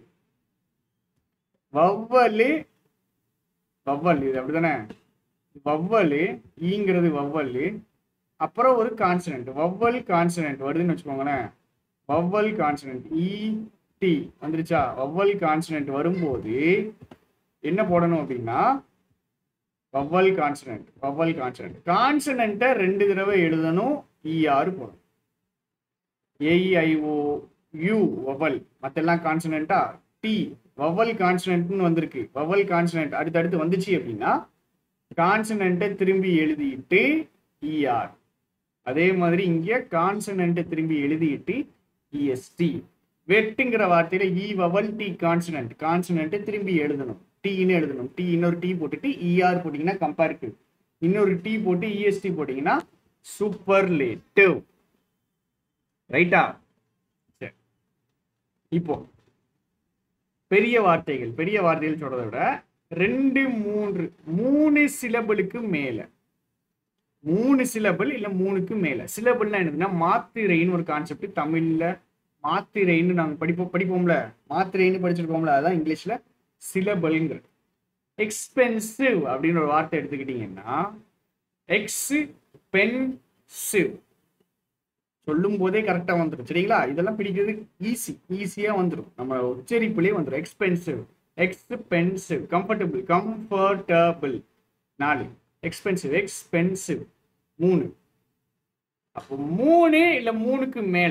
[SPEAKER 1] வவ்வலு வவ்வல் இது அப்படிதானே வவ்வலு ஈங்கிறது வவ்வலு அப்புறம் ஒரு கான்சனன்ட் வவ்வல் கான்சனன்ட் வருதுன்னு வச்சுக்கோங்களேன் வவ்வல் கான்சனன்ட் இ டி வந்துருச்சா வவ்வல் கான்சனன்ட் வரும்போது என்ன போடணும் அப்படின்னா வவ்வல் கான்சனன்ட் வவ்வல் கான்சனன்ட் கான்சனன்ட்டை ரெண்டு தடவை எழுதணும் இஆர் போடணும் ஏஇஐஓ யூ வவ்வல் மற்றெல்லாம் கான்சனன்ட்டா டி வவல் கான்சனன்ட்னு வந்திருக்கு வவல் கான்சனன்ட் அடுத்தடுத்து வந்துச்சு அப்படின்னா கான்சனண்ட்டை திரும்பி எழுதிட்டு இஆர் அதே மாதிரி இங்க கான்சனண்ட்டை திரும்பி எழுதிட்டு இஎஸ்டி வெட்டுங்கிற வார்த்தையில இ வவல் டி கான்சனன்ட் கான்சனண்ட்டை திரும்பி எழுதணும் டீன்னு எழுதணும் டி இன்னொரு டி போட்டுட்டு இஆர் போட்டீங்கன்னா கம்பேரிட்டிவ் இன்னொரு டி போட்டு இஎஸ்டி போட்டீங்கன்னா சூப்பர்லேட்டிவ் ரைட்டா சரி இப்போ பெரிய வார்த்தைகள் பெரிய வார்த்தைகள் சொல்றதை விட ரெண்டு மூன்று மூணு சிலபலுக்கு மேல மூணு சிலபல் இல்ல மூணுக்கு மேல சிலபல்னா என்னதுன்னா மாத்திரைன்னு ஒரு கான்செப்ட் தமிழ்ல மாத்திரைன்னு நாங்க படிப்போம் படிப்போம்ல மாத்திரைன்னு படிச்சிருக்கோம்ல அதான் இங்கிலீஷ்ல சிலபல்ங்கிறது எக்ஸ்பென்சிவ் அப்படின்னு ஒரு வார்த்தை எடுத்துக்கிட்டீங்கன்னா எக்ஸ் பென்சிவ் சொல்லும் போதே கரெக்டா வந்துடும் சரிங்களா இதெல்லாம் பிடிக்கிறது ஈஸி ஈஸியா வந்துடும் நம்ம உச்சரிப்புலயே வந்துடும் எக்ஸ்பென்சிவ் எக்ஸ்பென்சிவ் கம்ஃபர்டபுள் கம்ஃபர்டபுள் நாலு எக்ஸ்பென்சிவ் எக்ஸ்பென்சிவ் மூணு அப்போ மூணு இல்ல மூணுக்கு மேல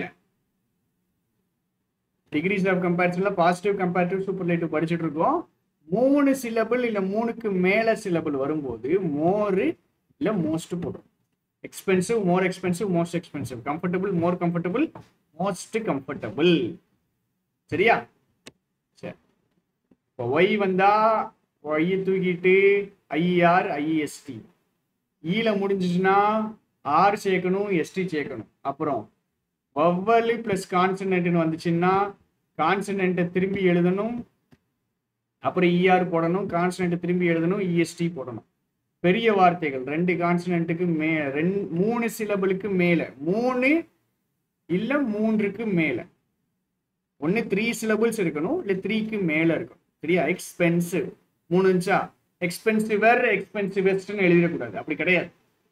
[SPEAKER 1] டிகிரிஸ் ஆஃப் கம்பேரிசன்ல பாசிட்டிவ் கம்பேரிட்டிவ் சூப்பர்லேட்டிவ் படிச்சுட்டு இருக்கோம் மூணு சிலபிள் இல்ல மூணுக்கு மேல சிலபிள் வரும்போது மோரு இல்ல மோஸ்ட் போடுறோம் expensive more expensive most expensive comfortable more comfortable most comfortable சரியா சரி இப்போ ஒய் வந்தா ஒய்யை தூக்கிட்டு ஐஆர் ஐஎஸ்டி ஈல முடிஞ்சிச்சுன்னா ஆர் சேர்க்கணும் எஸ்டி சேர்க்கணும் அப்புறம் வவ்வலு பிளஸ் கான்சனன்ட்னு வந்துச்சுன்னா கான்சனண்ட்டை திரும்பி எழுதணும் அப்புறம் இஆர் போடணும் கான்சனண்ட்டை திரும்பி எழுதணும் இஎஸ்டி போடணும் பெரிய வார்த்தைகள் ரெண்டு கான்சனண்ட்டுக்கு மே ரெண்டு மூணு சிலபிளுக்கு மேல மூணு இல்ல மூன்றுக்கு மேல ஒன்னு த்ரீ சிலபிள்ஸ் இருக்கணும் இல்ல த்ரீக்கு மேல இருக்கும் சரியா எக்ஸ்பென்சிவ் மூணு இன்ச்சா எக்ஸ்பென்சிவர் எக்ஸ்பென்சிவஸ்ட்னு எழுதிடக்கூடாது அப்படி கிடையாது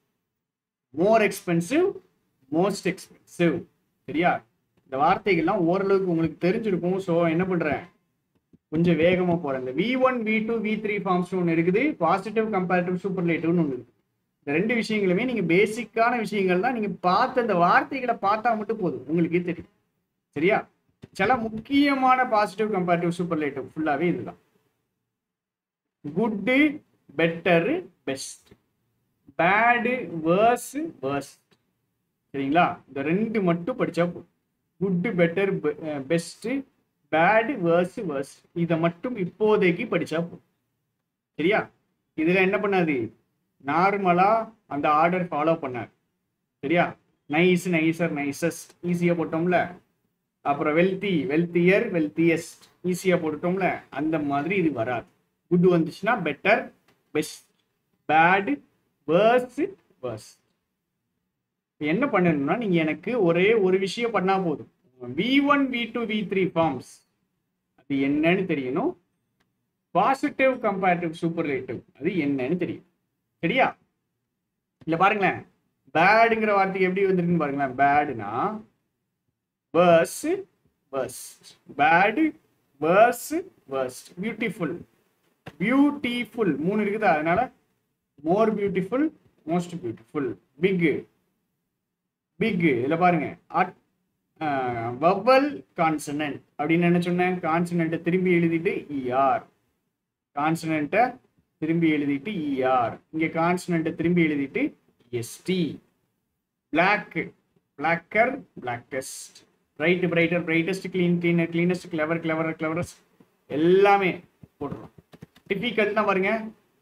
[SPEAKER 1] மோர் எக்ஸ்பென்சிவ் மோஸ்ட் எக்ஸ்பென்சிவ் சரியா இந்த வார்த்தைகள்லாம் ஓரளவுக்கு உங்களுக்கு தெரிஞ்சிருக்கும் ஸோ என்ன பண்றேன் கொஞ்சம் வேகமா போறேன் இந்த V one V two V three forms ஒன்று இருக்குது பாசிட்டிவ் கம்பேரிட்டிவ் சூப்பர்லேட்டிவ்னு ஒன்று இருக்கு இந்த ரெண்டு விஷயங்களுமே நீங்க பேசிக்கான விஷயங்கள் தான் நீங்க பார்த்த இந்த வார்த்தைகளை பார்த்தா மட்டும் போதும் உங்களுக்கே தெரியும் சரியா சில முக்கியமான பாசிட்டிவ் கம்பேரிட்டிவ் சூப்பர்லேட்டிவ் ஃபுல்லாவே இதுதான் good better best bad worse worst சரிங்களா இந்த ரெண்டு மட்டும் படிச்சா போதும் good better best bad worse worse இதை மட்டும் இப்போதைக்கு படிச்சா போதும் சரியா இதுல என்ன பண்ணாது நார்மலா அந்த ஆர்டர் ஃபாலோ பண்ணாது சரியா நைஸ் நைசர் நைசஸ்ட் ஈஸியா போட்டோம்ல அப்புறம் வெல்தி வெல்த்தியர் வெல்த்தியஸ்ட் ஈஸியா போட்டுட்டோம்ல அந்த மாதிரி இது வராது குட் வந்துச்சுன்னா better best bad worse worse என்ன பண்ணணும்னா நீங்க எனக்கு ஒரே ஒரு விஷயம் பண்ணா போதும் V one V two V three forms அது என்னன்னு தெரியணும் பாசிட்டிவ் கம்பேரிட்டிவ் சூப்பர்லேட்டிவ் அது என்னன்னு தெரியும் சரியா இல்ல பாருங்களேன் பேடுங்கிற வார்த்தைக்கு எப்படி வந்திருக்குன்னு பாருங்களேன் பேடுனா worse worst bad worse worst beautiful beautiful மூணு இருக்குது அதனால more beautiful most beautiful big big இதுல பாருங்க அட் வவல் கான்சனன்ட் அப்படின்னு என்ன சொன்னேன் கான்சனண்ட்டை திரும்பி எழுதிட்டு இஆர் கான்சனண்ட்டை திரும்பி எழுதிட்டு இஆர் இங்க கான்சனண்ட்டை திரும்பி எழுதிட்டு ST black blacker blackest bright brighter brightest clean cleaner cleanest clever clever cleverest எல்லாமே போட்டுருவோம் டிஃபிகல்ட்னா பாருங்க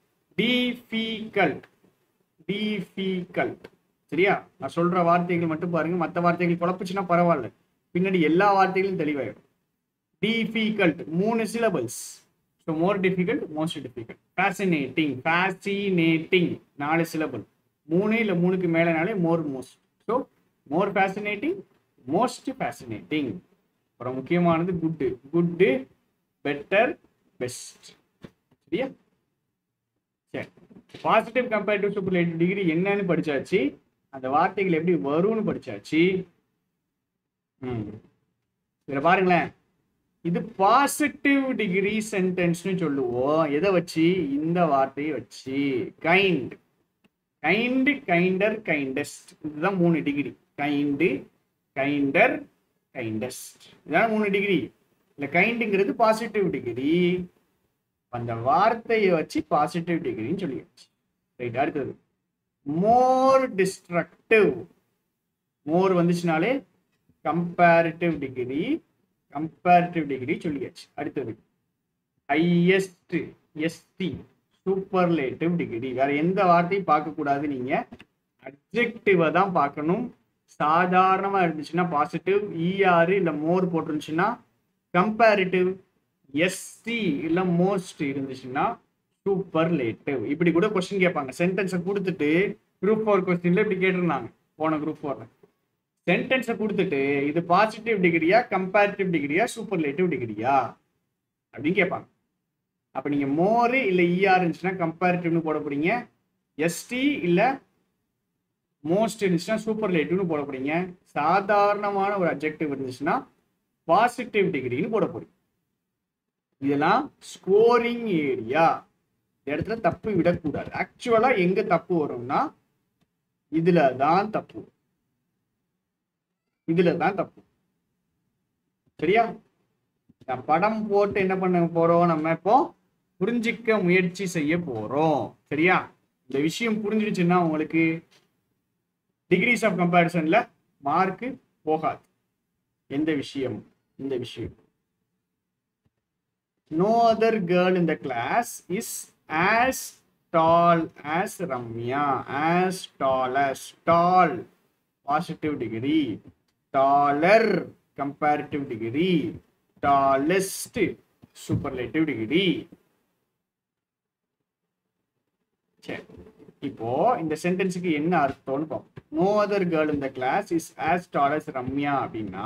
[SPEAKER 1] டிஃபிகல்ட் டிஃபிகல்ட் சரியா நான் சொல்ற வார்த்தைகள் மட்டும் பாருங்க மற்ற வார்த்தைகள் குழப்புச்சுன்னா பரவாயில்ல பின்னாடி எல்லா வார்த்தைகளும் தெளிவாயிடும் டிஃபிகல்ட் மூணு syllables so more difficult most difficult fascinating fascinating நாலு சிலபல் மூணு இல்லை மூணுக்கு மேலனாலே more most so more fascinating most fascinating அப்புறம் முக்கியமானது குட்டு குட்டு பெட்டர் பெஸ்ட் சரியா சரி பாசிட்டிவ் கம்பேரிட்டிவ் சூப்பர்லேட்டிவ் டிகிரி என்னன்னு படிச்சாச்சு அந்த வார்த்தைகள் எப்படி வரும்னு படிச்சாச்சு ம் இதுல பாருங்களேன் இது பாசிட்டிவ் டிகிரி சென்டென்ஸ்னு சொல்லுவோம் எதை வச்சு இந்த வார்த்தையை வச்சு கைண்ட் கைண்டு கைண்டர் கைண்டஸ்ட் இதுதான் மூணு டிகிரி கைண்டு கைண்டர் கைண்டஸ்ட் இதான் மூணு டிகிரி இல்ல கைண்டுங்கிறது பாசிட்டிவ் டிகிரி அந்த வார்த்தையை வச்சு பாசிட்டிவ் டிகிரின்னு சொல்லியாச்சு ரைட் அடுத்தது மோர் டிஸ்ட்ரக்டிவ் மோர் வந்துச்சுனாலே கம்பேரிட்டிவ் டிகிரி கம்பேரிட்டிவ் டிகிரி சொல்லியாச்சு அடுத்தது ஹையஸ்ட் எஸ்டி சூப்பர்லேட்டிவ் டிகிரி வேற எந்த வார்த்தையும் பார்க்கக்கூடாது நீங்க அப்ஜெக்டிவை தான் பார்க்கணும் சாதாரணமா இருந்துச்சுன்னா பாசிட்டிவ் இஆர் இல்ல மோர் போட்டிருந்துச்சுன்னா கம்பேரிட்டிவ் எஸ்டி இல்ல மோஸ்ட் இருந்துச்சுன்னா சூப்பர்லேட்டிவ் இப்படி கூட கொஸ்டின் கேட்பாங்க சென்டென்ஸை கொடுத்துட்டு குரூப் ஃபோர் கொஸ்டின்ல இப்படி கேட்டிருந்தாங்க போன குரூப் ஃபோர்ல சென்டென்ஸை கொடுத்துட்டு இது பாசிட்டிவ் டிகிரியா கம்பேரிட்டிவ் டிகிரியா சூப்பர்லேட்டிவ் டிகிரியா அப்படின்னு கேட்பாங்க அப்ப நீங்க மோர் இல்ல இஆர் இருந்துச்சுன்னா கம்பேரிட்டிவ்னு போட போறீங்க எஸ்டி இல்ல மோஸ்ட் இருந்துச்சுன்னா சூப்பர்லேட்டிவ்னு போட போறீங்க சாதாரணமான ஒரு அப்ஜெக்டிவ் இருந்துச்சுன்னா பாசிட்டிவ் டிகிரின்னு போட போறீங்க இதெல்லாம் ஸ்கோரிங் ஏரியா இந்த இடத்துல தப்பு விடக்கூடாது ஆக்சுவலா எங்க தப்பு வரும்னா இதுல தான் தப்பு இதுல தான் தப்பு சரியா நான் படம் போட்டு என்ன பண்ண போறோம் நம்ம இப்போ புரிஞ்சிக்க முயற்சி செய்ய போறோம் சரியா இந்த விஷயம் புரிஞ்சிடுச்சுன்னா உங்களுக்கு டிகிரிஸ் ஆஃப் கம்பேரிசன்ல மார்க் போகாது எந்த விஷயம் இந்த விஷயம் no other girl in the class is as tall as Ramya. As tall as tall positive degree. Taller comparative degree. Tallest superlative degree. சரி இப்போ இந்த சென்டென்ஸுக்கு என்ன அர்த்தம்னு பார்ப்போம் நோ அதர் கேர்ள் இந்த class is as tall as Ramya அப்படின்னா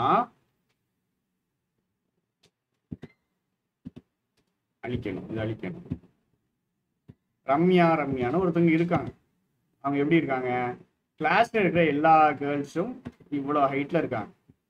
[SPEAKER 1] அழிக்கணும் இது அழிக்கணும் ரம்யா ரம்யான்னு ஒருத்தவங்க இருக்காங்க அவங்க எப்படி இருக்காங்க கிளாஸ்ல இருக்கிற எல்லா கேர்ள்ஸும் இவ்வளோ ஹைட்ல இருக்காங்க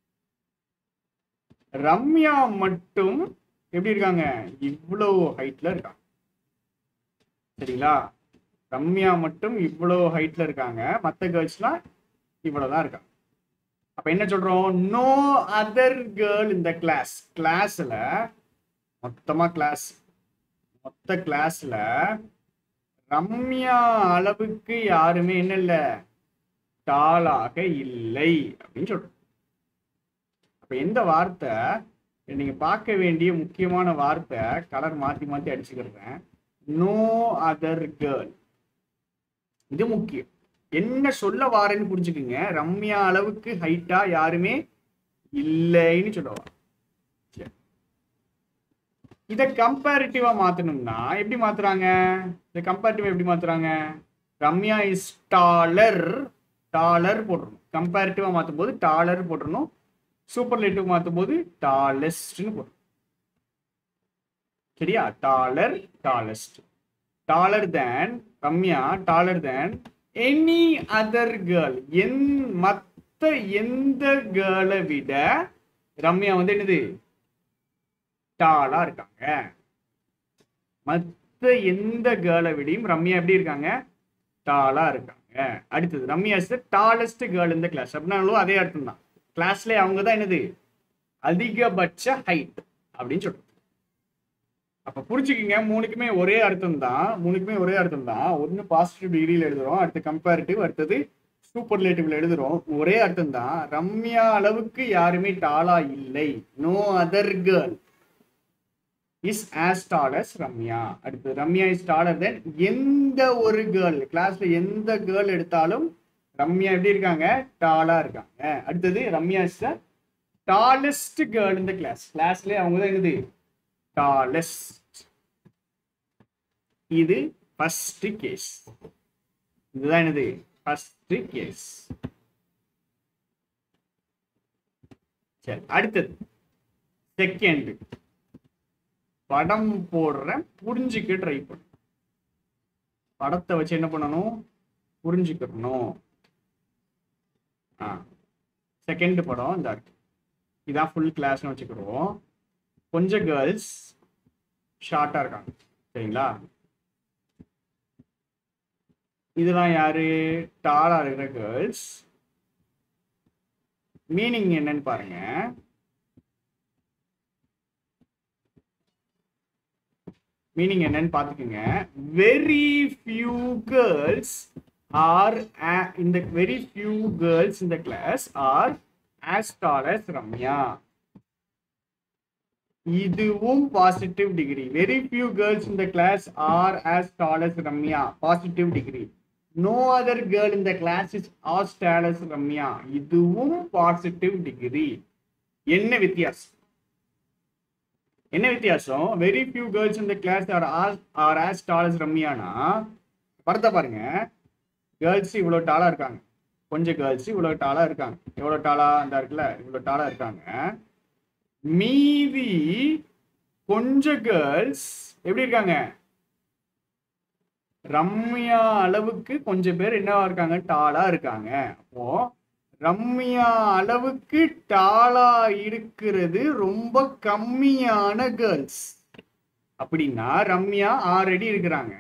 [SPEAKER 1] ரம்யா மட்டும் எப்படி இருக்காங்க இவ்வளோ ஹைட்ல இருக்காங்க சரிங்களா ரம்யா மட்டும் இவ்வளோ ஹைட்ல இருக்காங்க மற்ற கேர்ள்ஸ்லாம் இவ்வளோதான் இருக்காங்க அப்ப என்ன சொல்றோம் நோ அதர் கேர்ள் இந்த கிளாஸ் கிளாஸ்ல மொத்தமா கிளாஸ் மொத்த கிளாஸ்ல ரம்யா அளவுக்கு யாருமே என்ன இல்ல டாலாக இல்லை அப்படின்னு சொல்றோம் அப்ப எந்த வார்த்தை நீங்க பார்க்க வேண்டிய முக்கியமான வார்த்தை கலர் மாத்தி மாத்தி அடிச்சுக்கிறேன் நோ அதர் கேர்ள் இது முக்கியம் என்ன சொல்ல வாரேன்னு புரிஞ்சுக்குங்க ரம்யா அளவுக்கு ஹைட்டா யாருமே இல்லைன்னு சொல்லுவா இதை கம்பேரிட்டிவா மாத்தணும்னா எப்படி மாத்துறாங்க இதை கம்பேரிட்டிவா எப்படி மாத்துறாங்க ரம்யா இஸ் டாலர் டாலர் போட்டுருணும் கம்பேரிட்டிவா மாத்தும் போது டாலர் போட்டுருணும் சூப்பர்லேட்டிவ் மாத்தும் போது டாலஸ்ட்னு போட்டுரும் சரியா taller tallest taller than Ramya taller than any other girl என் மற்ற எந்த கேர்ளை விட ரம்யா வந்து என்னது டாலா இருக்காங்க மற்ற எந்த கேர்ளை விடையும் ரம்யா எப்படி இருக்காங்க டாலா இருக்காங்க அடுத்தது Ramya is the tallest girl இந்த கிளாஸ் அப்படின்னாலும் அதே அர்த்தம் தான் கிளாஸ்ல அவங்க தான் என்னது அதிகபட்ச ஹைட் அப்படின்னு சொல்றது அப்ப புரிச்சுக்கிங்க மூணுக்குமே ஒரே அர்த்தம் தான் மூணுக்குமே ஒரே அர்த்தம் தான் ஒன்னு பாசிட்டிவ் டிகிரியில் எழுதுறோம் அடுத்து கம்பேரிட்டிவ் அடுத்தது சூப்பர்லேட்டிவ்ல எழுதுறோம் ஒரே அர்த்தம் தான் ரம்யா அளவுக்கு யாருமே டாலா இல்லை no other girl is as tall as Ramya அடுத்து ரம்யா இஸ் டாலர் தென் எந்த ஒரு கேர்ள் கிளாஸ்ல எந்த கேர்ள் எடுத்தாலும் ரம்யா எப்படி இருக்காங்க டாலா இருக்காங்க அடுத்தது Ramya is the tallest girl இந்த கிளாஸ் கிளாஸ்ல அவங்க தான் என்னது டாலஸ்ட் இது ஃபர்ஸ்ட் கேஸ் இதுதான் என்னது ஃபர்ஸ்ட் கேஸ் சரி அடுத்தது செகண்ட் படம் போடுறேன் புரிஞ்சுக்க ட்ரை பண்ணு படத்தை வச்சு என்ன பண்ணணும் புரிஞ்சுக்கணும் ஆ செகண்ட் படம் இந்த இருக்கு இதான் ஃபுல் கிளாஸ்னு வச்சுக்கிறோம் கொஞ்சம் கேர்ள்ஸ் ஷார்ட்டா இருக்காங்க சரிங்களா இதெல்லாம் யாரு டாலா இருக்கிற கேர்ள்ஸ் மீனிங் என்னன்னு பாருங்க மீனிங் என்னன்னு பார்த்துக்குங்க வெரி ஃபியூ கேர்ள்ஸ் ஆர் இந்த வெரி ஃபியூ கேர்ள்ஸ் இந்த class are as tall as Ramya இதுவும் positive degree very few girls in the class are as tall as Ramya positive degree no other girl in the class is as tall as Ramya இதுவும் positive degree என்ன வித்தியாசம் என்ன வித்தியாசம் very few girls இந்த class are are as tall as ரம்யானா படத்தை பாருங்க girls இவ்வளோ டாலா இருக்காங்க கொஞ்சம் கேர்ள்ஸ் இவ்வளோ டாலா இருக்காங்க எவ்வளோ டாலா அந்த இருக்குல்ல இவ்வளோ டாலா இருக்காங்க மீதி கொஞ்சம் கேர்ள்ஸ் எப்படி இருக்காங்க ரம்யா அளவுக்கு கொஞ்சம் பேர் என்னவா இருக்காங்க டாலா இருக்காங்க அப்போ ரம்யா அளவுக்கு டாலா இருக்கிறது ரொம்ப கம்மியான கேர்ள்ஸ் அப்படின்னா ரம்யா ஆறடி இருக்கிறாங்க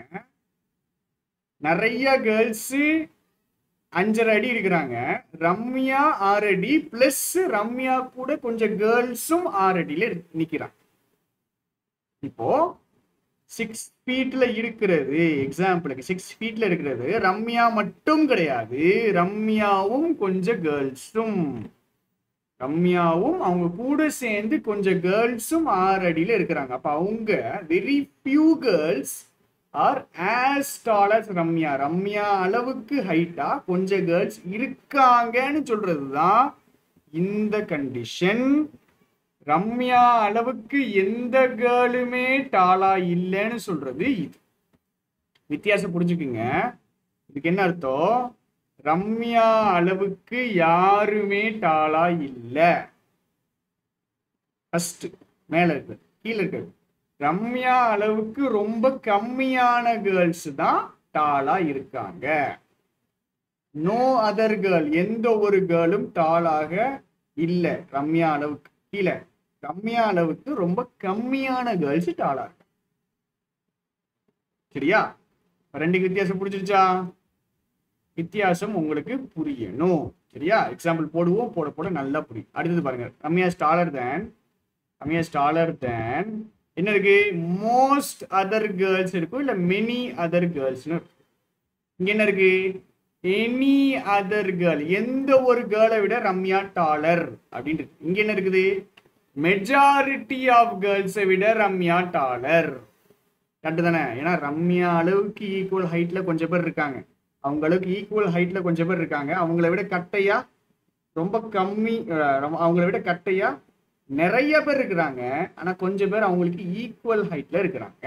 [SPEAKER 1] நிறைய கேர்ள்ஸ் அஞ்சரை அடி இருக்கிறாங்க ரம்யா ஆறு அடி பிளஸ் ரம்யா கூட கொஞ்சம் கேர்ள்ஸும் ஆறு அடியில நிக்கிறாங்க இப்போ சிக்ஸ் ஃபீட்ல இருக்கிறது எக்ஸாம்பிளுக்கு சிக்ஸ் ஃபீட்ல இருக்கிறது ரம்யா மட்டும் கிடையாது ரம்யாவும் கொஞ்சம் கேர்ள்ஸும் ரம்யாவும் அவங்க கூட சேர்ந்து கொஞ்சம் கேர்ள்ஸும் ஆறு அடியில இருக்கிறாங்க அப்ப அவங்க very few girls are as tall as Ramya Ramya அளவுக்கு ஹைட்டா கொஞ்சம் கேர்ள்ஸ் இருக்காங்கன்னு சொல்றது தான் இந்த கண்டிஷன் ரம்யா அளவுக்கு எந்த கேர்ளுமே டாலா இல்லைன்னு சொல்றது இது வித்தியாசம் புரிஞ்சுக்குங்க இதுக்கு என்ன அர்த்தம் ரம்யா அளவுக்கு யாருமே டாலா இல்லை ஃபர்ஸ்ட் மேல இருக்கு கீழே இருக்கிறது ரம்யா அளவுக்கு ரொம்ப கம்மியான கேர்ள்ஸ் தான் டாலா இருக்காங்க நோ அதர் கேர்ள் எந்த ஒரு கேர்ளும் டாலாக இல்ல ரம்யா அளவுக்கு கீழே ரம்யா அளவுக்கு ரொம்ப கம்மியான கேர்ள்ஸ் டாலா இருக்கு சரியா ரெண்டுக்கு வித்தியாசம் புரிஞ்சிருச்சா வித்தியாசம் உங்களுக்கு புரியணும் சரியா எக்ஸாம்பிள் போடுவோம் போட போட நல்லா புரியும் அடுத்தது பாருங்க Ramya taller than Ramya taller than என்ன இருக்கு மோஸ்ட் அதர் கேர்ள்ஸ் இருக்கும் இல்ல மெனி அதர் கேர்ள்ஸ்னு இங்க என்ன இருக்கு எனி அதர் கேர்ள் எந்த ஒரு கேர்ளை விட ரம்யா டாலர் அப்படின்னு இருக்கு இங்க என்ன இருக்குது மெஜாரிட்டி ஆஃப் கேர்ள்ஸை விட ரம்யா டாலர் கரெக்டு தானே ஏன்னா ரம்யா அளவுக்கு ஈக்குவல் ஹைட்ல கொஞ்சம் பேர் இருக்காங்க அவங்க அளவுக்கு ஈக்குவல் ஹைட்ல கொஞ்சம் பேர் இருக்காங்க அவங்கள விட கட்டையா ரொம்ப கம்மி அஹ், ரொம்ப- அவங்கள விட கட்டையா நிறைய பேர் இருக்கிறாங்க ஆனா கொஞ்சம் பேர் அவங்களுக்கு ஈக்குவல் ஹைட்ல இருக்கிறாங்க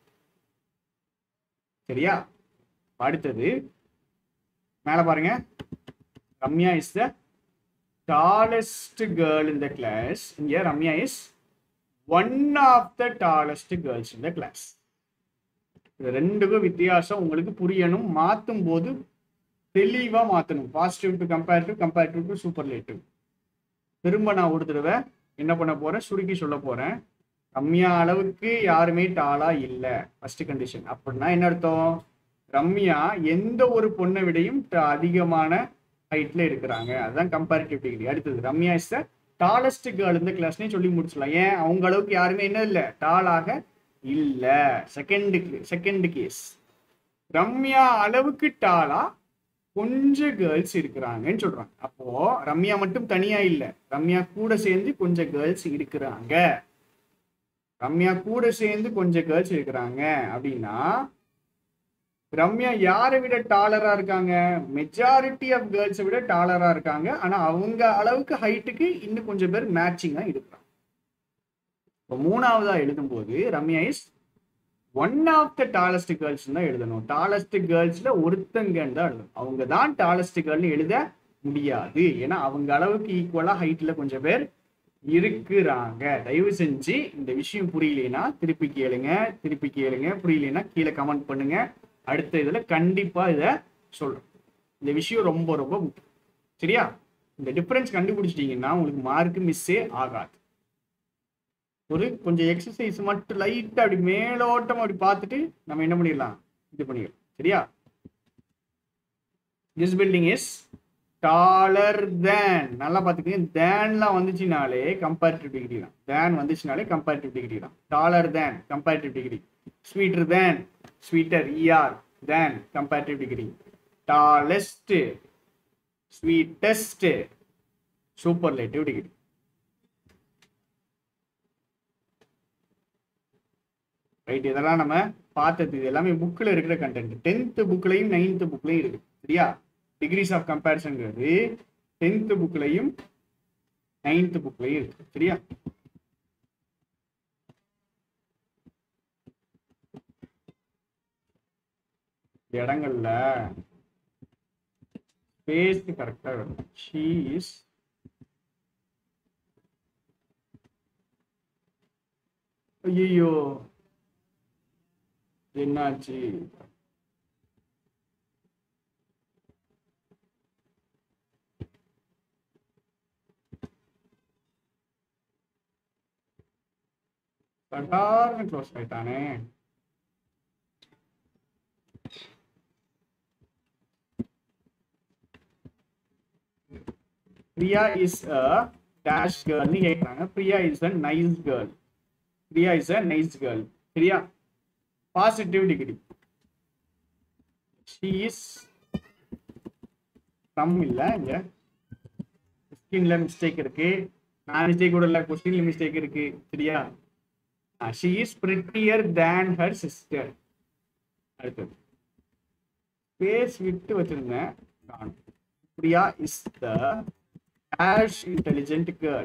[SPEAKER 1] சரியா அடுத்தது மேல பாருங்க Ramya is the tallest girl in the class இங்க Ramya is one of the tallest girls in the class இது ரெண்டுக்கும் வித்தியாசம் உங்களுக்கு புரியணும் மாத்தும் போது தெளிவா மாத்தணும் positive to comparative comparative to superlative திரும்ப நான் ஒரு தடவை என்ன பண்ண போறேன் சுருக்கி சொல்ல போறேன் ரம்யா அளவுக்கு யாருமே டாலா இல்ல ஃபர்ஸ்ட் கண்டிஷன் அப்படின்னா என்ன அர்த்தம் ரம்யா எந்த ஒரு பொண்ணை விடையும் ட- அதிகமான ஹைட்ல இருக்கிறாங்க அதுதான் கம்பேரிட்டிவ் டிகிரி அடுத்தது Ramya is the tallest girl இந்த கிளாஸ்னே சொல்லி முடிச்சிடலாம் ஏன் அவங்க அளவுக்கு யாருமே என்ன இல்லை டாலாக இல்ல செகண்ட் செகண்ட் கேஸ் ரம்யா அளவுக்கு டாலா கொஞ்சம் கேர்ள்ஸ் இருக்கிறாங்கன்னு சொல்றாங்க அப்போ ரம்யா மட்டும் தனியா இல்ல ரம்யா கூட சேர்ந்து கொஞ்சம் கேர்ள்ஸ் இருக்கிறாங்க ரம்யா கூட சேர்ந்து கொஞ்சம் கேர்ள்ஸ் இருக்கிறாங்க அப்படின்னா ரம்யா யாரை விட டாலரா இருக்காங்க மெஜாரிட்டி ஆஃப் கேர்ள்ஸை விட டாலரா இருக்காங்க ஆனா அவங்க அளவுக்கு ஹைட்டுக்கு இன்னும் கொஞ்சம் பேர் மேட்சிங்கா இருக்கிறாங்க இப்போ மூணாவதா எழுதும்போது Ramya is one of the tallest girls தான் எழுதணும் டாலஸ்ட் கேர்ள்ஸ்ல ஒருத்தங்கன்னு தான் எழுதணும் அவங்க தான் டாலஸ்ட் கேர்ள்னு எழுத முடியாது ஏன்னா அவங்க அளவுக்கு ஈக்குவலா ஹைட்ல கொஞ்சம் பேர் இருக்கிறாங்க தயவு செஞ்சு இந்த விஷயம் புரியலைன்னா திருப்பி கேளுங்க திருப்பி கேளுங்க புரியலைன்னா கீழே கமெண்ட் பண்ணுங்க அடுத்த இதுல கண்டிப்பா இத சொல்றேன் இந்த விஷயம் ரொம்ப ரொம்ப முக்கியம் சரியா இந்த டிஃபரன்ஸ் கண்டுபிடிச்சிட்டீங்கன்னா உங்களுக்கு மார்க் மிஸ்ஸே ஆகாது ஒரு கொஞ்சம் எக்ஸசைஸ் மட்டும் லைட்டா அப்படி மேலோட்டம் அப்படி பார்த்துட்டு நம்ம என்ன பண்ணிடலாம் இது பண்ணிடலாம் சரியா this building is taller than நல்லா பார்த்துக்கங்க தேன்லாம் வந்துச்சுனாலே கம்பேரிட்டிவ் டிகிரி தான் தேன் வந்துச்சுனாலே கம்பேரிட்டிவ் டிகிரி தான் taller than comparative degree sweeter than sweeter ER than comparative degree tallest sweetest superlative degree right இதெல்லாம் நம்ம பார்த்தது இது எல்லாமே புக்கில் இருக்கிற கண்டென்ட் டென்த்து புக்லையும் நைன்த்து புக்லையும் இருக்கு சரியா டிகிரிஸ் ஆஃப் கம்பேரிசன்ங்கிறது டென்த்து புக்லையும் நைன்த்து புக்லையும் இருக்கு சரியா இடங்கள்ல ஸ்பேஸ் கரெக்டா இருக்கும் ஷீ இஸ் ஐயோ என்னாச்சு சடார்னு க்ளோஸ் ஆயிட்டானே பிரியா இஸ் அ டேஷ் கேர்ள்னு கேட்குறாங்க Priya is a nice girl Priya is a nice girl சரியா positive degree she is come இல்லை இங்க கொஸ்டின்ல மிஸ்டேக் இருக்கு நான் மிஸ்டேக் கூட இல்லை கொஸ்டின்ல மிஸ்டேக் இருக்கு சரியா she is prettier than her sister அடுத்தது ஸ்பேஸ் விட்டு வச்சிருந்தேன் காணும் Priya is the dash intelligent girl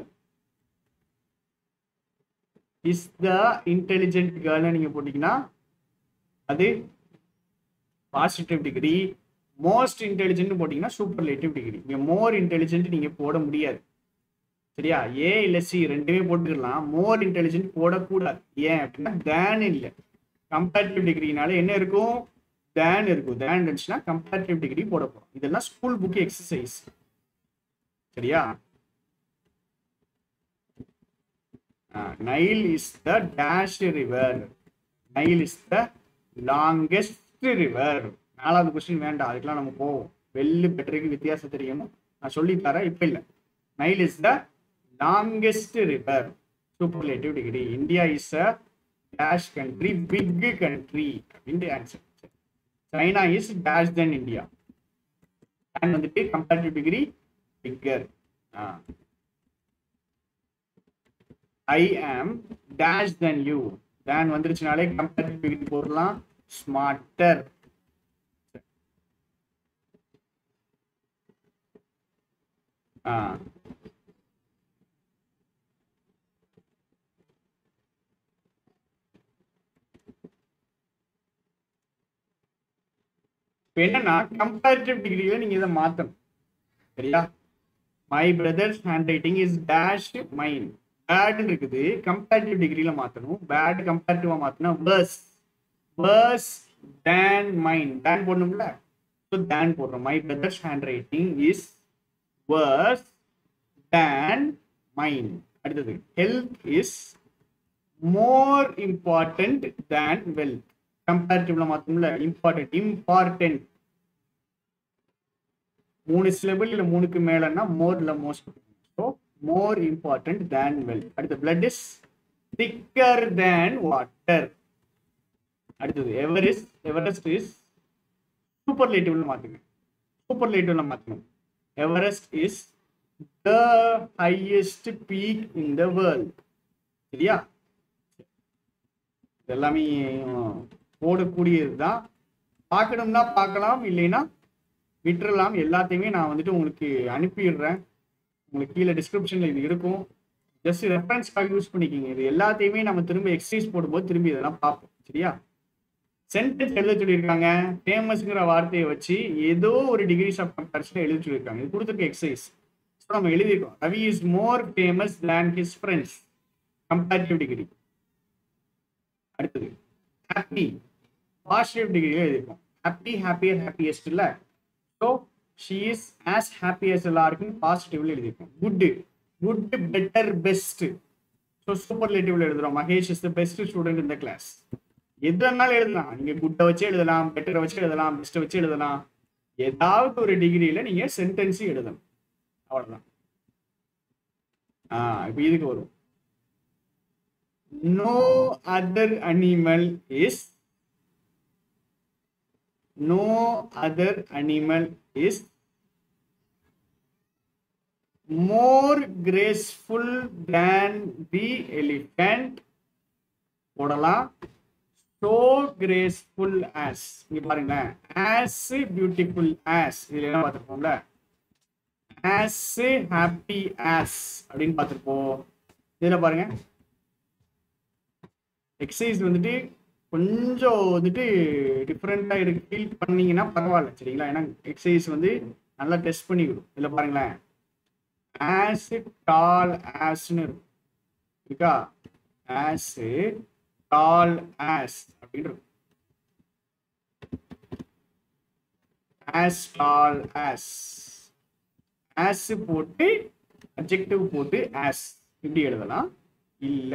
[SPEAKER 1] is the intelligent கேர்ள்னு நீங்க போட்டீங்கன்னா அது பாசிட்டிவ் டிகிரி மோஸ்ட் இன்டெலிஜென்ட் போட்டீங்கன்னா சூப்பர்லேட்டிவ் டிகிரி இங்க மோர் இன்டெலிஜென்ட் நீங்க போட முடியாது சரியா ஏ இல்ல சி ரெண்டுமே போட்டுக்கலாம் மோர் இன்டெலிஜென்ட் போடக்கூடாது ஏன் அப்படின்னா தேன் இல்லை கம்பேரிட்டிவ் டிகிரினால என்ன இருக்கும் தேன் இருக்கும் தேன் இருந்துச்சுன்னா கம்பேரிட்டிவ் டிகிரி போட போறோம் இதெல்லாம் ஸ்கூல் புக் எக்ஸசைஸ் சரியா Nile is the dash river Nile is the longest river நாலாவது கொஸ்டின் வேண்டாம் அதுக்கெல்லாம் நம்ம போவோம் வெள்ளு பெட்டருக்கு வித்தியாசம் தெரியணும் நான் சொல்லி தரேன் இப்போ இல்லை Nile is the longest river superlative degree India is a dash country big country அப்படின்ட்டு answer China is dash then India and வந்துட்டு comparative degree bigger I am dash then you than வந்துருச்சுனாலே கம்பேரிட்டிவ் டிகிரி போடலாம் smarter ஆ இப்போ என்னன்னா comparative டிகிரியில நீங்க இதை மாத்தணும் சரியா my brother's handwriting is dash mine பேட்னு இருக்குது கம்பேரிட்டிவ் டிகிரியில மாத்தணும் பேட் கம்பேரிட்டிவா மாத்தினா வேர்ஸ் வேர்ஸ் தேன் மைன் தேன் போடணும்ல ஸோ தேன் போடுறோம் my brother's handwriting is worse than mine அடுத்தது health is more important than wealth கம்பேரிட்டிவ்ல மாத்தோம்ல இம்பார்ட்டன்ட் இம்பார்ட்டன்ட் மூணு சிலபிள் இல்ல மூணுக்கு மேலன்னா மோர் இல்ல most so more important than wealth அடுத்து blood is thicker than water அடுத்தது எவரெஸ்ட் எவரெஸ்ட் இஸ் சூப்பர்லேட்டிவ்ல மாத்துங்க சூப்பர்லேட்டிவ்ல மாத்தணும் Everest is the highest peak in the world சரியா எல்லாமே போடக்கூடியது தான் பார்க்கணும்னா பார்க்கலாம் இல்லைன்னா விட்டுறலாம் எல்லாத்தையுமே நான் வந்துட்டு உங்களுக்கு அனுப்பிடுறேன் உங்களுக்கு கீழே டிஸ்கிரிப்ஷனில் இது இருக்கும் ஜஸ்ட் ரெஃபரன்ஸ்க்காக யூஸ் பண்ணிக்கிங்க இது எல்லாத்தையுமே நம்ம திரும்ப எக்ஸசைஸ் போடும்போது திரும்பி இதெல்லாம் பார்ப்போம் சரியா சென்டென்ஸ் எழுத சொல்லியிருக்காங்க ஃபேமஸ்ங்கிற வார்த்தையை வச்சு ஏதோ ஒரு டிகிரிஸ் ஆஃப் கம்பேரிசன் எழுத சொல்லியிருக்காங்க இது கொடுத்துருக்க எக்ஸசைஸ் ஸோ நம்ம எழுதியிருக்கோம் Ravi is more famous than his friends comparative degree அடுத்தது ஹாப்பி பாசிட்டிவ் டிகிரியில் எழுதியிருக்கோம் ஹாப்பி ஹாப்பியர் ஹாப்பியஸ்ட் இல்லை so she is as happy as எல்லாருக்கும் பாசிட்டிவ்ல எழுதியிருக்கோம் good good better best so சூப்பர்லேட்டிவ்ல எழுதுறோம் Mahesh is the best student இந்த கிளாஸ் எது வேணாலும் எழுதலாம் நீங்க குட்டை வச்சு எழுதலாம் பெட்டரை வச்சு எழுதலாம் பெஸ்ட்டை வச்சு எழுதலாம் ஏதாவது ஒரு டிகிரியில நீங்க சென்டென்ஸ் எழுதணும் அவ்வளவுதான் ஆ இப்போ இதுக்கு வரும் no other animal is no other animal is more graceful than the elephant போடலாம் so graceful as இங்க பாருங்க as beautiful as இதுல என்ன பார்த்திருப்போம்ல as happy as அப்படின்னு பார்த்திருப்போம் இதுல பாருங்க எக்ஸசைஸ் வந்துட்டு கொஞ்சம் வந்துட்டு டிஃப்ரெண்டா இருக்கு ஃபீல் பண்ணீங்கன்னா பரவாயில்ல சரிங்களா ஏன்னா எக்ஸசைஸ் வந்து நல்லா டெஸ்ட் பண்ணி விடும் இதுல பாருங்களேன் ஆஸ் டால் ஆஸ்னு இருக்கும் இருக்கா ஆஸ் டால் ஆஸ் அப்படின்னு இருக்கும் ஆஸ் டால் ஆஸ் ஆஸ் போட்டு அப்ஜெக்டிவ் போட்டு ஆஸ் இப்படி எழுதலாம் இல்ல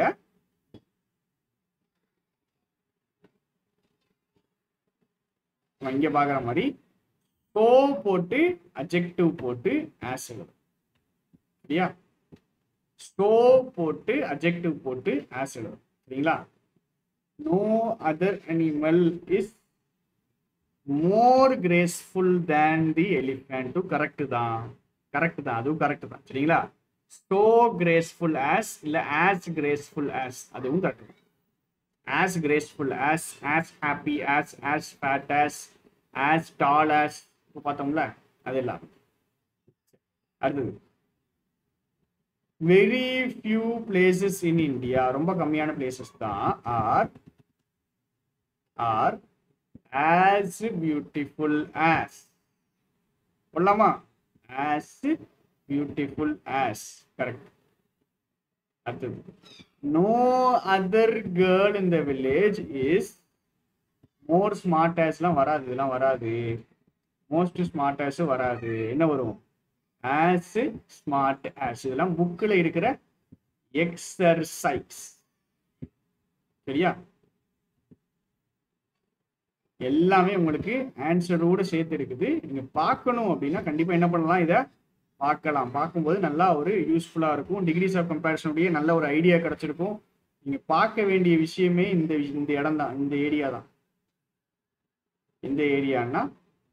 [SPEAKER 1] நம்ம இங்க பாக்குற மாதிரி கோ போட்டு அப்ஜெக்டிவ் போட்டு ஆஸ் எழுதணும் சரியா ஸ்டோ போட்டு அப்ஜெக்டிவ் போட்டு ஆஸ் எழுதணும் சரிங்களா no other animal is more graceful than the elephant correct தான் கரெக்ட் தான் அதுவும் கரெக்ட் தான் சரிங்களா ஸ்டோ கிரேஸ்ஃபுல் ஆஸ் இல்ல ஆஸ் கிரேஸ்ஃபுல் ஆஸ் அதுவும் கரெக்ட் தான் as graceful as as happy as as fat as as tall as இப்போ பார்த்தோம்ல அது எல்லாம் அடுத்தது very few places in India ரொம்ப கம்மியான பிளேசஸ் தான் are are as beautiful as சொல்லலாமா ஆஸ் பியூட்டிஃபுல் ஆஸ் கரெக்ட் அடுத்தது no other girl in the village is more smart ஆஸ்லாம் வராது இதெல்லாம் வராது மோஸ்ட் ஸ்மார்ட் ஆஸ் வராது என்ன வரும் ஆஸ் ஸ்மார்ட் ஆஸ் இதெல்லாம் புக்கில் இருக்கிற எக்ஸர்சைஸ் சரியா எல்லாமே உங்களுக்கு ஆன்சரோட சேர்த்து இருக்குது நீங்க பார்க்கணும் அப்படின்னா கண்டிப்பா என்ன பண்ணலாம் இதை பார்க்கலாம் பார்க்கும்போது நல்லா ஒரு யூஸ்ஃபுல்லா இருக்கும் டிகிரிஸ் ஆஃப் கம்பேரிசனுடைய நல்ல ஒரு ஐடியா கிடைச்சிருக்கும் நீங்க பார்க்க வேண்டிய விஷயமே இந்த இந்த இடம் தான் இந்த ஏரியா தான் எந்த ஏரியான்னா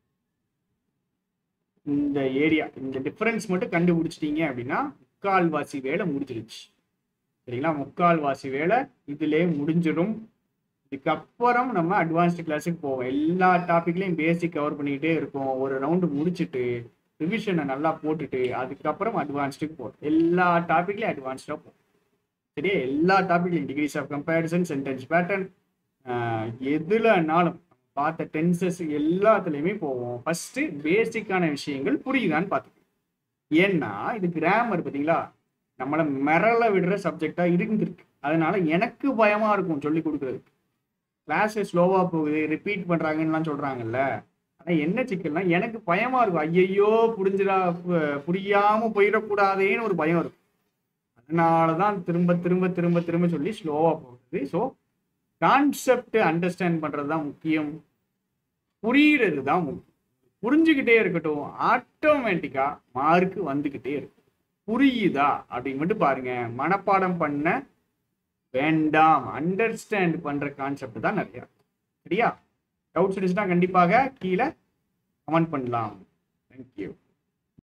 [SPEAKER 1] இந்த ஏரியா இந்த டிஃபரன்ஸ் மட்டும் கண்டுபிடிச்சிட்டீங்க அப்படின்னா முக்கால்வாசி வேலை முடிஞ்சிருச்சு சரிங்களா முக்கால்வாசி வேலை இதுலயே முடிஞ்சிடும் இதுக்கப்புறம் நம்ம அட்வான்ஸ்டு கிளாஸுக்கு போவோம் எல்லா டாபிக்லையும் பேசிக் கவர் பண்ணிக்கிட்டே இருக்கோம் ஒரு ரவுண்டு முடிச்சுட்டு ரிவிஷனை நல்லா போட்டுட்டு அதுக்கப்புறம் அட்வான்ஸ்டுக்கு போகும் எல்லா டாபிக்லையும் அட்வான்ஸ்டாக போகும் சரியா எல்லா டாபிக்லையும் degrees of comparison sentence pattern எதுலனாலும் பார்த்த டென்சஸ் எல்லாத்துலேயுமே போவோம் ஃபர்ஸ்ட் பேசிக்கான விஷயங்கள் புரியுதான்னு பார்த்துக்கணும் ஏன்னா இது கிராமர் பார்த்தீங்களா நம்மளை மிரள விடுற சப்ஜெக்டா இருந்திருக்கு அதனால எனக்கு பயமா இருக்கும் சொல்லி கொடுக்குறதுக்கு கிளாஸ் ஸ்லோவா போகுது ரிப்பீட் பண்றாங்கன்னுலாம் சொல்றாங்கல்ல ஆனா என்ன சிக்கல்னா எனக்கு பயமா இருக்கும் ஐயையோ புரிஞ்சிடா பு- புரியாம போயிடக்கூடாதேன்னு ஒரு பயம் இருக்கும் அதனாலதான் திரும்ப திரும்ப திரும்ப திரும்ப சொல்லி ஸ்லோவா போகுது ஸோ கான்செப்ட் அண்டர்ஸ்டாண்ட் பண்றது தான் முக்கியம் புரியுறது தான் முக்கியம் புரிஞ்சுக்கிட்டே இருக்கட்டும் ஆட்டோமேட்டிக்கா மார்க் வந்துகிட்டே இருக்கும் புரியுதா அப்படின்னு மட்டும் பாருங்க மனப்பாடம் பண்ண வேண்டாம் அண்டர்ஸ்டாண்ட் பண்ற கான்செப்ட் தான் நிறைய சரியா டவுட்ஸ் இருந்துச்சுன்னா கண்டிப்பாக கீழே கமெண்ட் பண்ணலாம் தேங்க்யூ